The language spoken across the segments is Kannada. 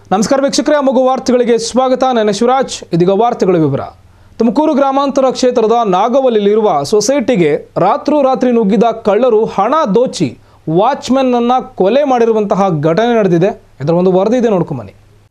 ನಮಸ್ಕಾರ ವೀಕ್ಷಕರೇ ಮಗು ವಾರ್ತೆಗಳಿಗೆ ಸ್ವಾಗತ ನನ್ನ ಶಿವರಾಜ್ ಇದೀಗ ವಾರ್ತೆಗಳ ವಿವರ ತುಮಕೂರು ಗ್ರಾಮಾಂತರ ಕ್ಷೇತ್ರದ ನಾಗವಲ್ಲಿರುವ ಸೊಸೈಟಿಗೆ ರಾತ್ರೋರಾತ್ರಿ ನುಗ್ಗಿದ ಕಳ್ಳರು ಹಣ ದೋಚಿ ವಾಚ್ಮೆನ್ ಅನ್ನ ಕೊಲೆ ಮಾಡಿರುವಂತಹ ಘಟನೆ ನಡೆದಿದೆ ಇದರ ಒಂದು ವರದಿ ಇದೆ ನೋಡ್ಕೊಂಬನ್ನಿ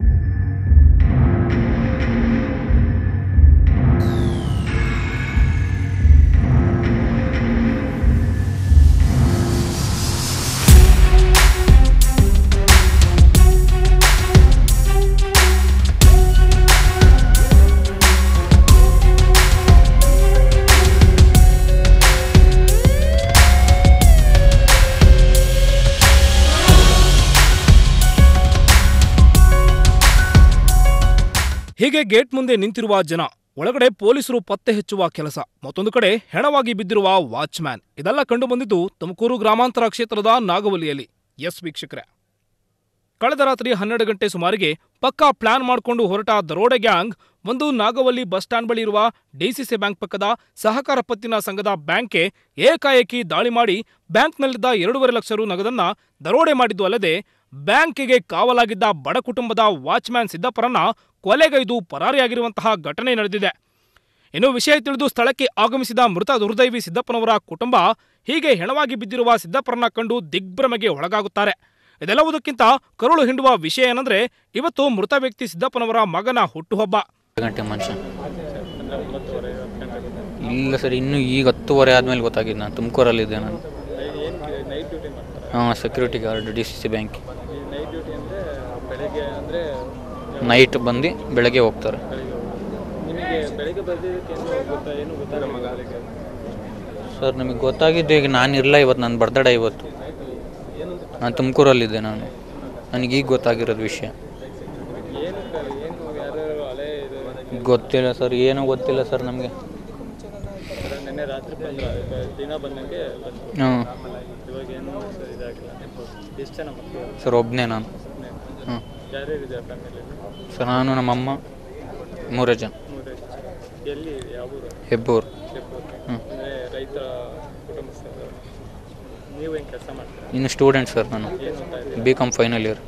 ಹೀಗೆ ಗೇಟ್ ಮುಂದೆ ನಿಂತಿರುವ ಜನ ಒಳಗಡೆ ಪೊಲೀಸರು ಪತ್ತೆ ಹಚ್ಚುವ ಕೆಲಸ ಮತ್ತೊಂದು ಕಡೆ ಹೆಣವಾಗಿ ಬಿದ್ದಿರುವ ವಾಚ್ಮ್ಯಾನ್ ಇದೆಲ್ಲ ಕಂಡು ಬಂದಿದ್ದು ತುಮಕೂರು ಗ್ರಾಮಾಂತರ ಕ್ಷೇತ್ರದ ನಾಗವಲ್ಲಿಯಲ್ಲಿ ಎಸ್ ವೀಕ್ಷಕರೇ ಕಳೆದ ರಾತ್ರಿ ಹನ್ನೆರಡು ಗಂಟೆ ಸುಮಾರಿಗೆ ಪಕ್ಕಾ ಪ್ಲಾನ್ ಮಾಡಿಕೊಂಡು ಹೊರಟ ದರೋಡೆ ಗ್ಯಾಂಗ್ ಒಂದು ನಾಗವಲ್ಲಿ ಬಸ್ ಸ್ಟ್ಯಾಂಡ್ ಬಳಿ ಇರುವ ಡಿಸಿಸಿ ಬ್ಯಾಂಕ್ ಪಕ್ಕದ ಸಹಕಾರ ಪತ್ತಿನ ಸಂಘದ ಬ್ಯಾಂಕ್ಗೆ ಏಕಾಏಕಿ ದಾಳಿ ಮಾಡಿ ಬ್ಯಾಂಕ್ನಲ್ಲಿದ್ದ ಎರಡೂವರೆ ಲಕ್ಷ ರು ನಗದನ್ನ ದರೋಡೆ ಮಾಡಿದ್ದು ಅಲ್ಲದೆ ಬ್ಯಾಂಕಿಗೆ ಕಾವಲಾಗಿದ್ದ ಬಡ ಕುಟುಂಬದ ವಾಚ್ಮ್ಯಾನ್ ಸಿದ್ದಪ್ಪರನ್ನ ಕೊಲೆಗೈದು ಪರಾರಿಯಾಗಿರುವಂತಹ ಘಟನೆ ನಡೆದಿದೆ ಇನ್ನು ವಿಷಯ ತಿಳಿದು ಸ್ಥಳಕ್ಕೆ ಆಗಮಿಸಿದ ಮೃತ ದುರ್ದೈವಿ ಸಿದ್ದಪ್ಪನವರ ಕುಟುಂಬ ಹೀಗೆ ಹೆಣವಾಗಿ ಬಿದ್ದಿರುವ ಸಿದ್ದಪ್ಪರನ್ನ ಕಂಡು ದಿಗ್ಭ್ರಮೆಗೆ ಒಳಗಾಗುತ್ತಾರೆ ಇದೆಲ್ಲವುದಕ್ಕಿಂತ ಕರುಳು ಹಿಂಡುವ ವಿಷಯ ಏನಂದ್ರೆ ಇವತ್ತು ಮೃತ ವ್ಯಕ್ತಿ ಸಿದ್ದಪ್ಪನವರ ಮಗನ ಹುಟ್ಟುಹಬ್ಬ ಗಂಟೆ ಮನುಷ್ಯ ಇಲ್ಲ ಸರ್ ಇನ್ನು ಈಗ ಹತ್ತುವರೆ ಆದಮೇಲೆ ಗೊತ್ತಾಗಿದ್ದು ನಾನು ತುಮಕೂರಲ್ಲಿದ್ದೆ ನಾನು ಹಾಂ security guard D C C bank night ಬಂದು ಬೆಳಗ್ಗೆ ಹೋಗ್ತಾರೆ ಸರ್ ನಮಗೆ ಗೊತ್ತಾಗಿದ್ದು ಈಗ ನಾನು ಇರಲ್ಲ ಇವತ್ತು ನನ್ನ ಬರ್ತ್ಡೇ ಇವತ್ತು ನಾನು ತುಮಕೂರಲ್ಲಿದ್ದೆ ನಾನು ನನಗೀಗ ಗೊತ್ತಾಗಿರೋದು ವಿಷಯ ಗೊತ್ತಿಲ್ಲ ಸರ್ ಏನೂ ಗೊತ್ತಿಲ್ಲ ಸರ್ ನಮಗೆ ಹಾಂ ಸರ್ ಒಬ್ಬನೇ ನಾನು ಹ್ಞೂ ಸರ್ ನಾನು ನಮ್ಮಮ್ಮ ಮೂರೇ ಜನ ಹೆಬ್ಬೂರು ಹ್ಞೂ ಇನ್ನು ಸ್ಟೂಡೆಂಟ್ ಸರ್ ನಾನು B com final year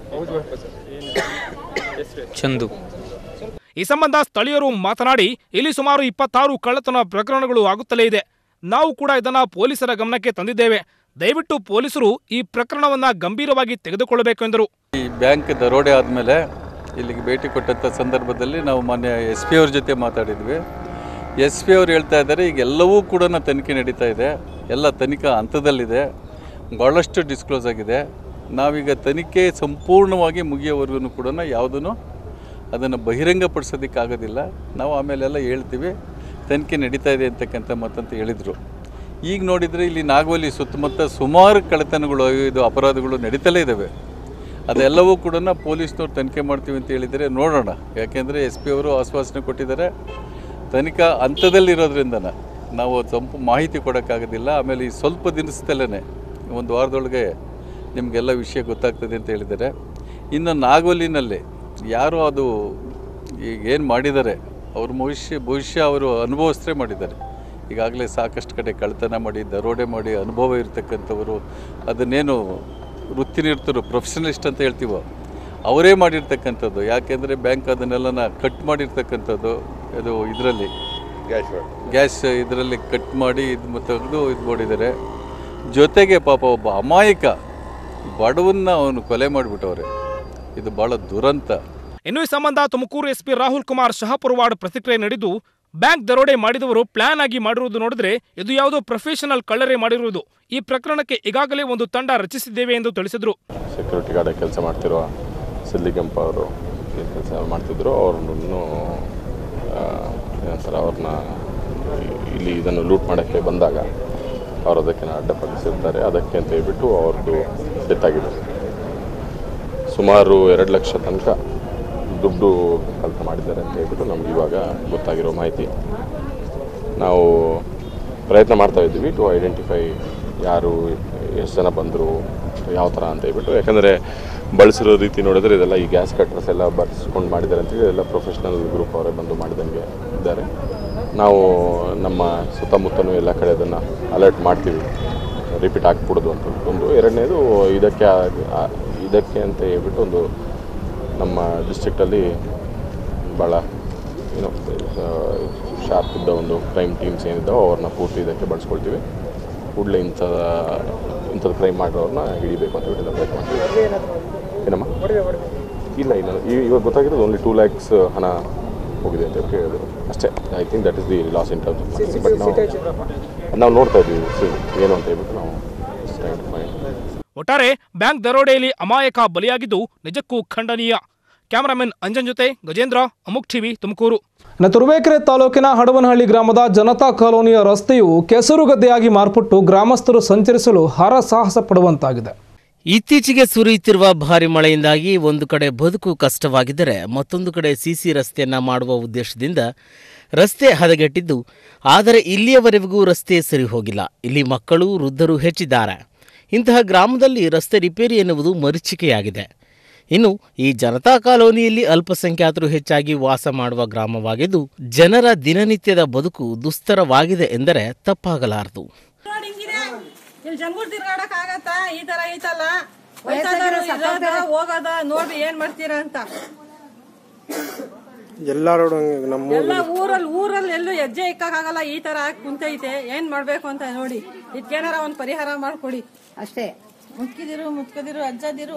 Chandu ಈ ಸಂಬಂಧ ಸ್ಥಳೀಯರು ಮಾತನಾಡಿ ಇಲ್ಲಿ ಸುಮಾರು ಇಪ್ಪತ್ತಾರು ಕಳ್ಳತನ ಪ್ರಕರಣಗಳು ಆಗುತ್ತಲೇ ಇದೆ ನಾವು ಕೂಡ ಇದನ್ನ ಪೊಲೀಸರ ಗಮನಕ್ಕೆ ತಂದಿದ್ದೇವೆ ದಯವಿಟ್ಟು ಪೊಲೀಸರು ಈ ಪ್ರಕರಣವನ್ನ ಗಂಭೀರವಾಗಿ ತೆಗೆದುಕೊಳ್ಳಬೇಕು ಎಂದರು ಈ ಬ್ಯಾಂಕ್ ದರೋಡೆ ಆದಮೇಲೆ ಇಲ್ಲಿಗೆ ಭೇಟಿ ಕೊಟ್ಟಂಥ ಸಂದರ್ಭದಲ್ಲಿ ನಾವು ಮಾನ್ಯ ಎಸ್ ಪಿ ಅವ್ರ ಜೊತೆ ಮಾತಾಡಿದ್ವಿ ಎಸ್ ಪಿ ಅವ್ರು ಹೇಳ್ತಾ ಇದ್ದಾರೆ ಈಗ ಎಲ್ಲವೂ ಕೂಡ ತನಿಖೆ ನಡೀತಾ ಇದೆ ಎಲ್ಲ ತನಿಖಾ ಹಂತದಲ್ಲಿದೆ ಭಾಳಷ್ಟು ಡಿಸ್ಕ್ಲೋಸ್ ಆಗಿದೆ ನಾವೀಗ ತನಿಖೆ ಸಂಪೂರ್ಣವಾಗಿ ಮುಗಿಯೋವರೆಗೂ ಕೂಡ ಯಾವುದೂ ಅದನ್ನು ಬಹಿರಂಗಪಡಿಸೋದಕ್ಕಾಗೋದಿಲ್ಲ ನಾವು ಆಮೇಲೆಲ್ಲ ಹೇಳ್ತೀವಿ ತನಿಖೆ ನಡೀತಾ ಇದೆ ಅಂತಕ್ಕಂಥ ಮತ್ತಂತ ಹೇಳಿದರು ಈಗ ನೋಡಿದರೆ ಇಲ್ಲಿ ನಾಗವಲ್ಲಿ ಸುತ್ತಮುತ್ತ ಸುಮಾರು ಕಳ್ಳತನಗಳು ಇದು ಅಪರಾಧಗಳು ನಡೀತಲೇ ಇದ್ದಾವೆ ಅದೆಲ್ಲವೂ ಕೂಡ ಪೊಲೀಸ್ನವ್ರು ತನಿಖೆ ಮಾಡ್ತೀವಿ ಅಂತ ಹೇಳಿದರೆ ನೋಡೋಣ ಯಾಕೆಂದರೆ ಎಸ್ ಪಿ ಅವರು ಆಶ್ವಾಸನೆ ಕೊಟ್ಟಿದ್ದಾರೆ ತನಿಖಾ ಹಂತದಲ್ಲಿರೋದ್ರಿಂದ ನಾವು ಸಂಪು ಮಾಹಿತಿ ಕೊಡೋಕ್ಕಾಗೋದಿಲ್ಲ ಆಮೇಲೆ ಈ ಸ್ವಲ್ಪ ದಿನದಲ್ಲೇ ಒಂದು ವಾರದೊಳಗೆ ನಿಮಗೆಲ್ಲ ವಿಷಯ ಗೊತ್ತಾಗ್ತದೆ ಅಂತ ಹೇಳಿದ್ದಾರೆ ಇನ್ನು ನಾಗೋಲಿನಲ್ಲಿ ಯಾರು ಅದು ಈಗ ಏನು ಮಾಡಿದ್ದಾರೆ ಅವ್ರ ಭವಿಷ್ಯ ಭವಿಷ್ಯ ಅವರು ಅನುಭವಿಸ್ತೇ ಮಾಡಿದ್ದಾರೆ ಈಗಾಗಲೇ ಸಾಕಷ್ಟು ಕಡೆ ಕಳ್ತನ ಮಾಡಿ ದರೋಡೆ ಮಾಡಿ ಅನುಭವ ಇರತಕ್ಕಂಥವರು ಅದನ್ನೇನು ವೃತ್ತಿನಿರ್ತರು ಪ್ರೊಫೆಷನಲಿಸ್ಟ್ ಅಂತ ಹೇಳ್ತೀವೋ ಅವರೇ ಮಾಡಿರ್ತಕ್ಕಂಥದ್ದು ಯಾಕೆಂದರೆ ಬ್ಯಾಂಕ್ ಅದನ್ನೆಲ್ಲ ಕಟ್ ಮಾಡಿರ್ತಕ್ಕಂಥದ್ದು ಅದು ಇದರಲ್ಲಿ ಗ್ಯಾಸ್ ಇದರಲ್ಲಿ ಕಟ್ ಮಾಡಿ ಇದು ತೆಗೆದು ಇದು ಮಾಡಿದ್ದಾರೆ ಜೊತೆಗೆ ಪಾಪ ಒಬ್ಬ ಅಮಾಯಕ ಬಡವನ್ನ ಅವನು ಕೊಲೆ ಮಾಡಿಬಿಟ್ಟವ್ರೆ ಇದು ಭಾಳ ದುರಂತ ಇನ್ನು ಈ ಸಂಬಂಧ ತುಮಕೂರು ಎಸ್ಪಿ ರಾಹುಲ್ ಕುಮಾರ್ ಶಹಾಪುರವಾಡ್ ಪ್ರತಿಕ್ರಿಯೆ ನೀಡಿದ್ದು ಬ್ಯಾಂಕ್ ದರೋಡೆ ಮಾಡಿದವರು ಪ್ಲಾನ್ ಆಗಿ ಮಾಡಿರುವುದು ನೋಡಿದ್ರೆ ಇದು ಯಾವುದೋ ಪ್ರೊಫೆಷನಲ್ ಕಳ್ಳರೇ ಮಾಡಿರುವುದು ಈ ಪ್ರಕರಣಕ್ಕೆ ಈಗಾಗಲೇ ಒಂದು ತಂಡ ರಚಿಸಿದ್ದೇವೆ ಎಂದು ತಿಳಿಸಿದರು ಸೆಕ್ಯೂರಿಟಿ ಗಾರ್ಡ್ ಕೆಲಸ ಮಾಡ್ತಿರುವ ಸಿದ್ಲಿಗಂಪ ಅವರು ಏನು ಕೆಲಸ ಮಾಡ್ತಿದ್ರು ಅವ್ರನ್ನೂ ಏನಂತಾರೆ ಅವ್ರನ್ನ ಇಲ್ಲಿ ಇದನ್ನು ಲೂಟ್ ಮಾಡೋಕ್ಕೆ ಬಂದಾಗ ಅವ್ರು ಅದಕ್ಕೆ ಅಡ್ಡಪಡಿಸಿರ್ತಾರೆ ಅದಕ್ಕೆ ಅಂತ ಹೇಳ್ಬಿಟ್ಟು ಅವ್ರದ್ದು ಡೆತ್ ಆಗಿದೆ ಸುಮಾರು ಎರಡು ಲಕ್ಷ ತನಕ ದುಡ್ಡು ಕಳ್ತ ಮಾಡಿದ್ದಾರೆ ಅಂತ ಹೇಳ್ಬಿಟ್ಟು ನಮ್ಗೆ ಇವಾಗ ಗೊತ್ತಾಗಿರೋ ಮಾಹಿತಿ ನಾವು ಪ್ರಯತ್ನ ಮಾಡ್ತಾ ಇದ್ದೀವಿ ಟು ಐಡೆಂಟಿಫೈ ಯಾರು ಎಷ್ಟು ಜನ ಬಂದರು ಯಾವ ಥರ ಅಂತ ಹೇಳ್ಬಿಟ್ಟು ಯಾಕಂದರೆ ಬಳಸಿರೋ ರೀತಿ ನೋಡಿದ್ರೆ ಇದೆಲ್ಲ ಈ ಗ್ಯಾಸ್ ಕಟ್ರಸ್ ಎಲ್ಲ ಬರ್ಸ್ಕೊಂಡು ಮಾಡಿದ್ದಾರೆ ಅಂತೇಳಿ ಎಲ್ಲ ಪ್ರೊಫೆಷ್ನಲ್ ಗ್ರೂಪ್ ಅವರೇ ಬಂದು ಮಾಡಿದಂಗೆ ಇದ್ದಾರೆ ನಾವು ನಮ್ಮ ಸುತ್ತಮುತ್ತಲೂ ಎಲ್ಲ ಕಡೆ ಅದನ್ನು ಅಲರ್ಟ್ ಮಾಡ್ತೀವಿ ರಿಪೀಟ್ ಆಗ್ಬಿಡೋದು ಅಂತ ಒಂದು ಎರಡನೇದು ಇದಕ್ಕೆ ಆ- ಆ- ಇದಕ್ಕೆ ಅಂತ ಹೇಳ್ಬಿಟ್ಟು ಒಂದು ನಮ್ಮ ಡಿಸ್ಟ್ರಿಕ್ಟಲ್ಲಿ ಭಾಳ ಏನೋ ಶಾರ್ಪ್ ಇದ್ದ ಒಂದು ಕ್ರೈಮ್ ಟೀಮ್ಸ್ ಏನಿದ್ದಾವೆ ಅವ್ರನ್ನ ಪೂರ್ತಿ ಇದಕ್ಕೆ ಬಳಸ್ಕೊಳ್ತೀವಿ ಕೂಡಲೇ ಇಂಥ ಇಂಥದ್ದು ಕ್ರೈಮ್ ಮಾಡಿರೋರನ್ನ ಹಿಡಿಬೇಕು ಅಂತ ಹೇಳಿ ಪ್ರಯತ್ನ ಮಾಡ್ತೀವಿ ಏನಮ್ಮ ಇಲ್ಲ ಇಲ್ಲ ಈ- ಇವಾಗ ಗೊತ್ತಾಗಿರೋದು ಓನ್ಲಿ ಟೂ ಲ್ಯಾಕ್ಸ್ ಹಣ ಹೋಗಿದೆ ಅಂತ ಹೇಳಿ ಹೇಳಿದ್ರು ಅಷ್ಟೇ I think that is the loss in terms of but ನಾವು ನಾವು ನೋಡ್ತಾ ಇದ್ದೀವಿ ಸಿ ಏನು ಅಂತ ಹೇಳ್ಬಿಟ್ಟು ನಾವು trying to find. ಒಟ್ಟಾರೆ ಬ್ಯಾಂಕ್ ದರೋಡೆಯಲ್ಲಿ ಅಮಾಯಕ ಬಲಿಯಾಗಿದ್ದು ನಿಜಕ್ಕೂ ಖಂಡನೀಯ ಕ್ಯಾಮರಾಮನ್ ಅಂಜನ್ ಜೊತೆ ಗಜೇಂದ್ರ ಅಮುಕ್ ಟಿವಿ ತುಮಕೂರು ಇನ್ನು ತುರುವೇಕೆರೆ ತಾಲೂಕಿನ ಹಡವನಹಳ್ಳಿ ಗ್ರಾಮದ ಜನತಾ ಕಾಲೋನಿಯ ರಸ್ತೆಯು ಕೆಸರುಗದ್ದೆಯಾಗಿ ಮಾರ್ಪಟ್ಟು ಗ್ರಾಮಸ್ಥರು ಸಂಚರಿಸಲು ಹರಸಾಹಸ ಪಡುವಂತಾಗಿದೆ ಇತ್ತೀಚೆಗೆ ಸುರಿಯುತ್ತಿರುವ ಭಾರಿ ಮಳೆಯಿಂದಾಗಿ ಒಂದು ಕಡೆ ಬದುಕು ಕಷ್ಟವಾಗಿದ್ದರೆ ಮತ್ತೊಂದು ಕಡೆ ಸಿಸಿ ರಸ್ತೆಯನ್ನ ಮಾಡುವ ಉದ್ದೇಶದಿಂದ ರಸ್ತೆ ಹದಗೆಟ್ಟಿದ್ದು ಆದರೆ ಇಲ್ಲಿಯವರೆಗೂ ರಸ್ತೆ ಸರಿ ಹೋಗಿಲ್ಲ ಇಲ್ಲಿ ಮಕ್ಕಳು ವೃದ್ಧರು ಹೆಚ್ಚಿದ್ದಾರೆ ಇಂತಹ ಗ್ರಾಮದಲ್ಲಿ ರಸ್ತೆ ರಿಪೇರಿ ಎನ್ನುವುದು ಮರೀಚಿಕೆಯಾಗಿದೆ ಇನ್ನು ಈ ಜನತಾ ಕಾಲೋನಿಯಲ್ಲಿ ಅಲ್ಪಸಂಖ್ಯಾತರು ಹೆಚ್ಚಾಗಿ ವಾಸ ಮಾಡುವ ಗ್ರಾಮವಾಗಿದ್ದು ಜನರ ದಿನನಿತ್ಯದ ಬದುಕು ದುಸ್ತರವಾಗಿದೆ ಎಂದರೆ ತಪ್ಪಾಗಲಾರದು ರೋಡ್ ಹಿಂಗಿದೆ ಇಲ್ಲಿ ಜಂಗೂರ್ ತಿರ್ಗಾಡಕ್ ಆಗತ್ತಾ ಈ ತರ ಐತಲ್ಲ ವಯಸ್ಸಾದವ್ರು ಇರೋದ ಹೋಗೋದ ನೋಡ್ರಿ ಏನ್ ಮಾಡ್ತೀರಾ ಅಂತ ಎಲ್ಲ ರೋಡ್ ಹಂಗೆ ನಮ್ಮ ಎಲ್ಲ ಊರಲ್ಲಿ ಊರಲ್ಲಿ ಎಲ್ಲೂ ಹೆಜ್ಜೆ ಇಕ್ಕಾಗಲ್ಲ ಈ ತರ ಆಗ್ ಕುಂತೈತೆ ಏನ್ ಮಾಡ್ಬೇಕು ಅಂತ ನೋಡಿ ಇದಕ್ಕೇನಾರ ಒಂದ್ ಪರಿಹಾರ ಮಾಡ್ಕೊಡಿ ಅಷ್ಟೇ ಮುತ್ಕಿದಿರು ಮುತ್ಕದಿರು ಅಜ್ಜದಿರು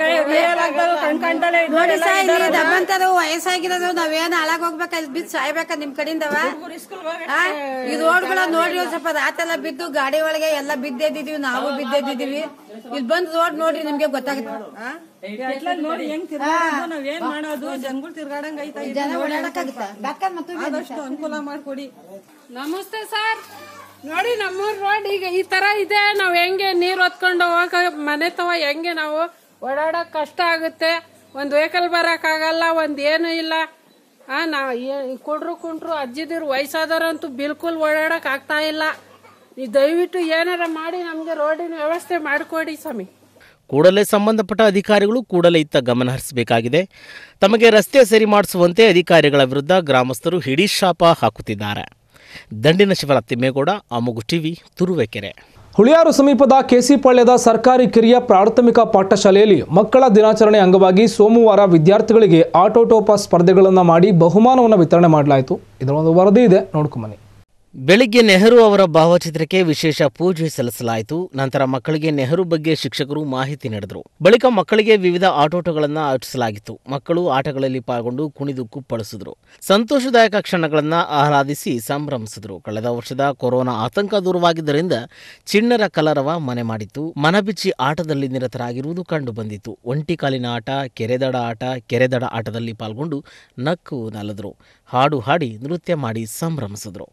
ನೋಡಿ ಸಾ ಇಲ್ಲಿ ನಮ್ಮಂತರು ವಯಸ್ಸಾಗಿರೋದು ನಾವೇನ್ ಹಾಳಾಗ್ ಹೋಗ್ಬೇಕ ಇಲ್ಲಿ ಬಿದ್ದು ಸಾಯ್ಬೇಕ ನಿಮ್ ಕಡೆಯಿಂದವ ಆ? ಈ ರೋಡ್ಗಳ ನೋಡ್ರಿ ಒಂದ್ ಸ್ವಲ್ಪ ರಾತೆಲ್ಲ ಬಿದ್ದು ಗಾಡಿ ಒಳಗೆ ಎಲ್ಲ ಬಿದ್ದೆದ್ದಿದೀವಿ ನಾವು ಬಿದ್ದೆದ್ದಿದೀವಿ ಇಲ್ಲಿ ಬಂದ್ ರೋಡ್ ನೋಡ್ರಿ ನಿಮ್ಗೆ ಗೊತ್ತಾಗುತ್ತೆ ನೋಡಿ ಹೆಂಗ್ ತಿರ್ಗಾಡೋದು ನಾವ್ ಏನ್ ಮಾಡೋದು ಜನ್ಗಳು ತಿರ್ಗಾಡಂಗ್ ಐತಾ ಇದು ಜನ ನೋಡಿ ಓಡಾಡಕ್ಕಾಗುತ್ತಾ ಬೆಕ್ಕ ಮತ್ತು ಆದಷ್ಟು ಅನುಕೂಲ ಮಾಡ್ಕೊಡಿ ನಮಸ್ತೆ ಸರ್ ನೋಡಿ ನಮ್ಮೂರ್ ರೋಡ್ ಈಗ ಈ ತರ ಇದೆ ನಾವ್ ಹೆಂಗೆ ನೀರ್ ಹೊತ್ಕೊಂಡು ಹೋಗ ಮನೆ ತವ ಹೆಂಗೆ ನಾವು ಓಡಾಡಕ್ ಕಷ್ಟ ಆಗುತ್ತೆ ಒಂದ್ ವೆಹಿಕಲ್ ಬರಕ್ ಆಗಲ್ಲ ಒಂದ್ ಏನು ಇಲ್ಲ ಆ ನಾ ಏ- ಕುಡ್ರು ಕುಂಟ್ರು ಅಜ್ಜಿದಿರು ವಯಸ್ಸಾದವ್ರಂತೂ ಬಿಲ್ಕುಲ್ ಓಡಾಡಕ್ ಆಗ್ತಾ ಇಲ್ಲ ಈ ದಯವಿಟ್ಟು ಏನಾರ ಮಾಡಿ ನಮ್ಗೆ ರೋಡಿನ ವ್ಯವಸ್ಥೆ ಮಾಡಿಕೊಡಿ ಸ್ವಾಮಿ ಕೂಡಲೇ ಸಂಬಂಧಪಟ್ಟ ಅಧಿಕಾರಿಗಳು ಕೂಡಲೇ ಇತ್ತ ಗಮನ ಹರಿಸಬೇಕಾಗಿದೆ ತಮಗೆ ರಸ್ತೆ ಸರಿ ಮಾಡಿಸುವಂತೆ ಅಧಿಕಾರಿಗಳ ವಿರುದ್ಧ ಗ್ರಾಮಸ್ಥರು ಹಿಡಿಶಾಪ ಹಾಕುತ್ತಿದ್ದಾರೆ ದಂಡಿನ ಶಿವರ ತಿಮ್ಮೇಗೌಡ ಅಮುಗು ಟಿವಿ ತುರುವೇಕೆರೆ ಹುಳಿಯಾರು ಸಮೀಪದ ಕೇಸಿಪಾಳ್ಯದ ಸರ್ಕಾರಿ ಕಿರಿಯ ಪ್ರಾಥಮಿಕ ಪಾಠಶಾಲೆಯಲ್ಲಿ ಮಕ್ಕಳ ದಿನಾಚರಣೆ ಅಂಗವಾಗಿ ಸೋಮವಾರ ವಿದ್ಯಾರ್ಥಿಗಳಿಗೆ ಆಟೋಟೋಪ ಸ್ಪರ್ಧೆಗಳನ್ನು ಮಾಡಿ ಬಹುಮಾನವನ್ನು ವಿತರಣೆ ಮಾಡಲಾಯಿತು ಇದರ ಒಂದು ವರದಿ ಇದೆ ನೋಡ್ಕೊಂಬನ್ನಿ ಬೆಳಿಗ್ಗೆ ನೆಹರು ಅವರ ಭಾವಚಿತ್ರಕ್ಕೆ ವಿಶೇಷ ಪೂಜೆ ಸಲ್ಲಿಸಲಾಯಿತು ನಂತರ ಮಕ್ಕಳಿಗೆ ನೆಹರು ಬಗ್ಗೆ ಶಿಕ್ಷಕರು ಮಾಹಿತಿ ನೀಡಿದರು ಬಳಿಕ ಮಕ್ಕಳಿಗೆ ವಿವಿಧ ಆಟೋಟಗಳನ್ನು ಆಯೋಜಿಸಲಾಗಿತ್ತು ಮಕ್ಕಳು ಆಟಗಳಲ್ಲಿ ಪಾಲ್ಗೊಂಡು ಕುಣಿದು ಕುಪ್ಪಳಿಸಿದ್ರು ಸಂತೋಷದಾಯಕ ಕ್ಷಣಗಳನ್ನು ಆಹ್ಲಾದಿಸಿ ಸಂಭ್ರಮಿಸಿದ್ರು ಕಳೆದ ವರ್ಷದ ಕೊರೋನಾ ಆತಂಕ ದೂರವಾಗಿದ್ದರಿಂದ ಚಿಣ್ಣರ ಕಲರವ ಮನೆ ಮಾಡಿತ್ತು ಮನಬಿಚ್ಚಿ ಆಟದಲ್ಲಿ ನಿರತರಾಗಿರುವುದು ಕಂಡುಬಂದಿತು ಒಂಟಿ ಕಾಲಿನ ಆಟ ಕೆರೆದಡ ಆಟ ಕೆರೆದಡ ಆಟದಲ್ಲಿ ಪಾಲ್ಗೊಂಡು ನಕ್ಕು ನಲಿದ್ರು ಹಾಡು ಹಾಡಿ ನೃತ್ಯ ಮಾಡಿ ಸಂಭ್ರಮಿಸಿದ್ರು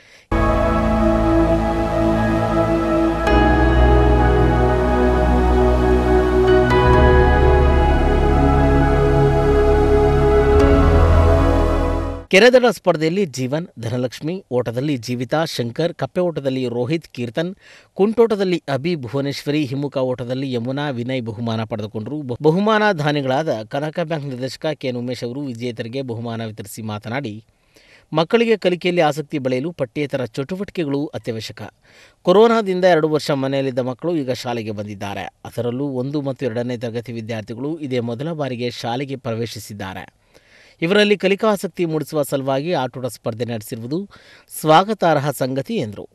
ಕೆರೆದಡ ಸ್ಪರ್ಧೆಯಲ್ಲಿ ಜೀವನ್ ಧನಲಕ್ಷ್ಮಿ ಓಟದಲ್ಲಿ ಜೀವಿತಾ ಶಂಕರ್ ಕಪ್ಪೆ ಓಟದಲ್ಲಿ ರೋಹಿತ್ ಕೀರ್ತನ್ ಕುಂಟೋಟದಲ್ಲಿ ಅಭಿ ಭುವನೇಶ್ವರಿ ಹಿಮ್ಮುಖ ಓಟದಲ್ಲಿ ಯಮುನಾ ವಿನಯ್ ಬಹುಮಾನ ಪಡೆದುಕೊಂಡರು ಬಹು- ಬಹುಮಾನ ದಾನಿಗಳಾದ ಕನಕ ಬ್ಯಾಂಕ್ ನಿರ್ದೇಶಕ ಕೆಎನ್ ಉಮೇಶ್ ಅವರು ವಿಜೇತರಿಗೆ ಬಹುಮಾನ ವಿತರಿಸಿ ಮಾತನಾಡಿ ಮಕ್ಕಳಿಗೆ ಕಲಿಕೆಯಲ್ಲಿ ಆಸಕ್ತಿ ಬೆಳೆಯಲು ಪಠ್ಯೇತರ ಚಟುವಟಿಕೆಗಳು ಅತ್ಯವಶ್ಯಕ ಕೊರೋನಾದಿಂದ ಎರಡು ವರ್ಷ ಮನೆಯಲ್ಲಿದ್ದ ಮಕ್ಕಳು ಈಗ ಶಾಲೆಗೆ ಬಂದಿದ್ದಾರೆ ಅದರಲ್ಲೂ ಒಂದು ಮತ್ತು ಎರಡನೇ ತರಗತಿ ವಿದ್ಯಾರ್ಥಿಗಳು ಇದೇ ಮೊದಲ ಬಾರಿಗೆ ಶಾಲೆಗೆ ಪ್ರವೇಶಿಸಿದ್ದಾರೆ ಇವರಲ್ಲಿ ಕಲಿಕಾಸಕ್ತಿ ಮೂಡಿಸುವ ಸಲುವಾಗಿ ಆಟೋಟ ಸ್ಪರ್ಧೆ ನಡೆಸಿರುವುದು ಸ್ವಾಗತಾರ್ಹ ಸಂಗತಿ ಎಂದರು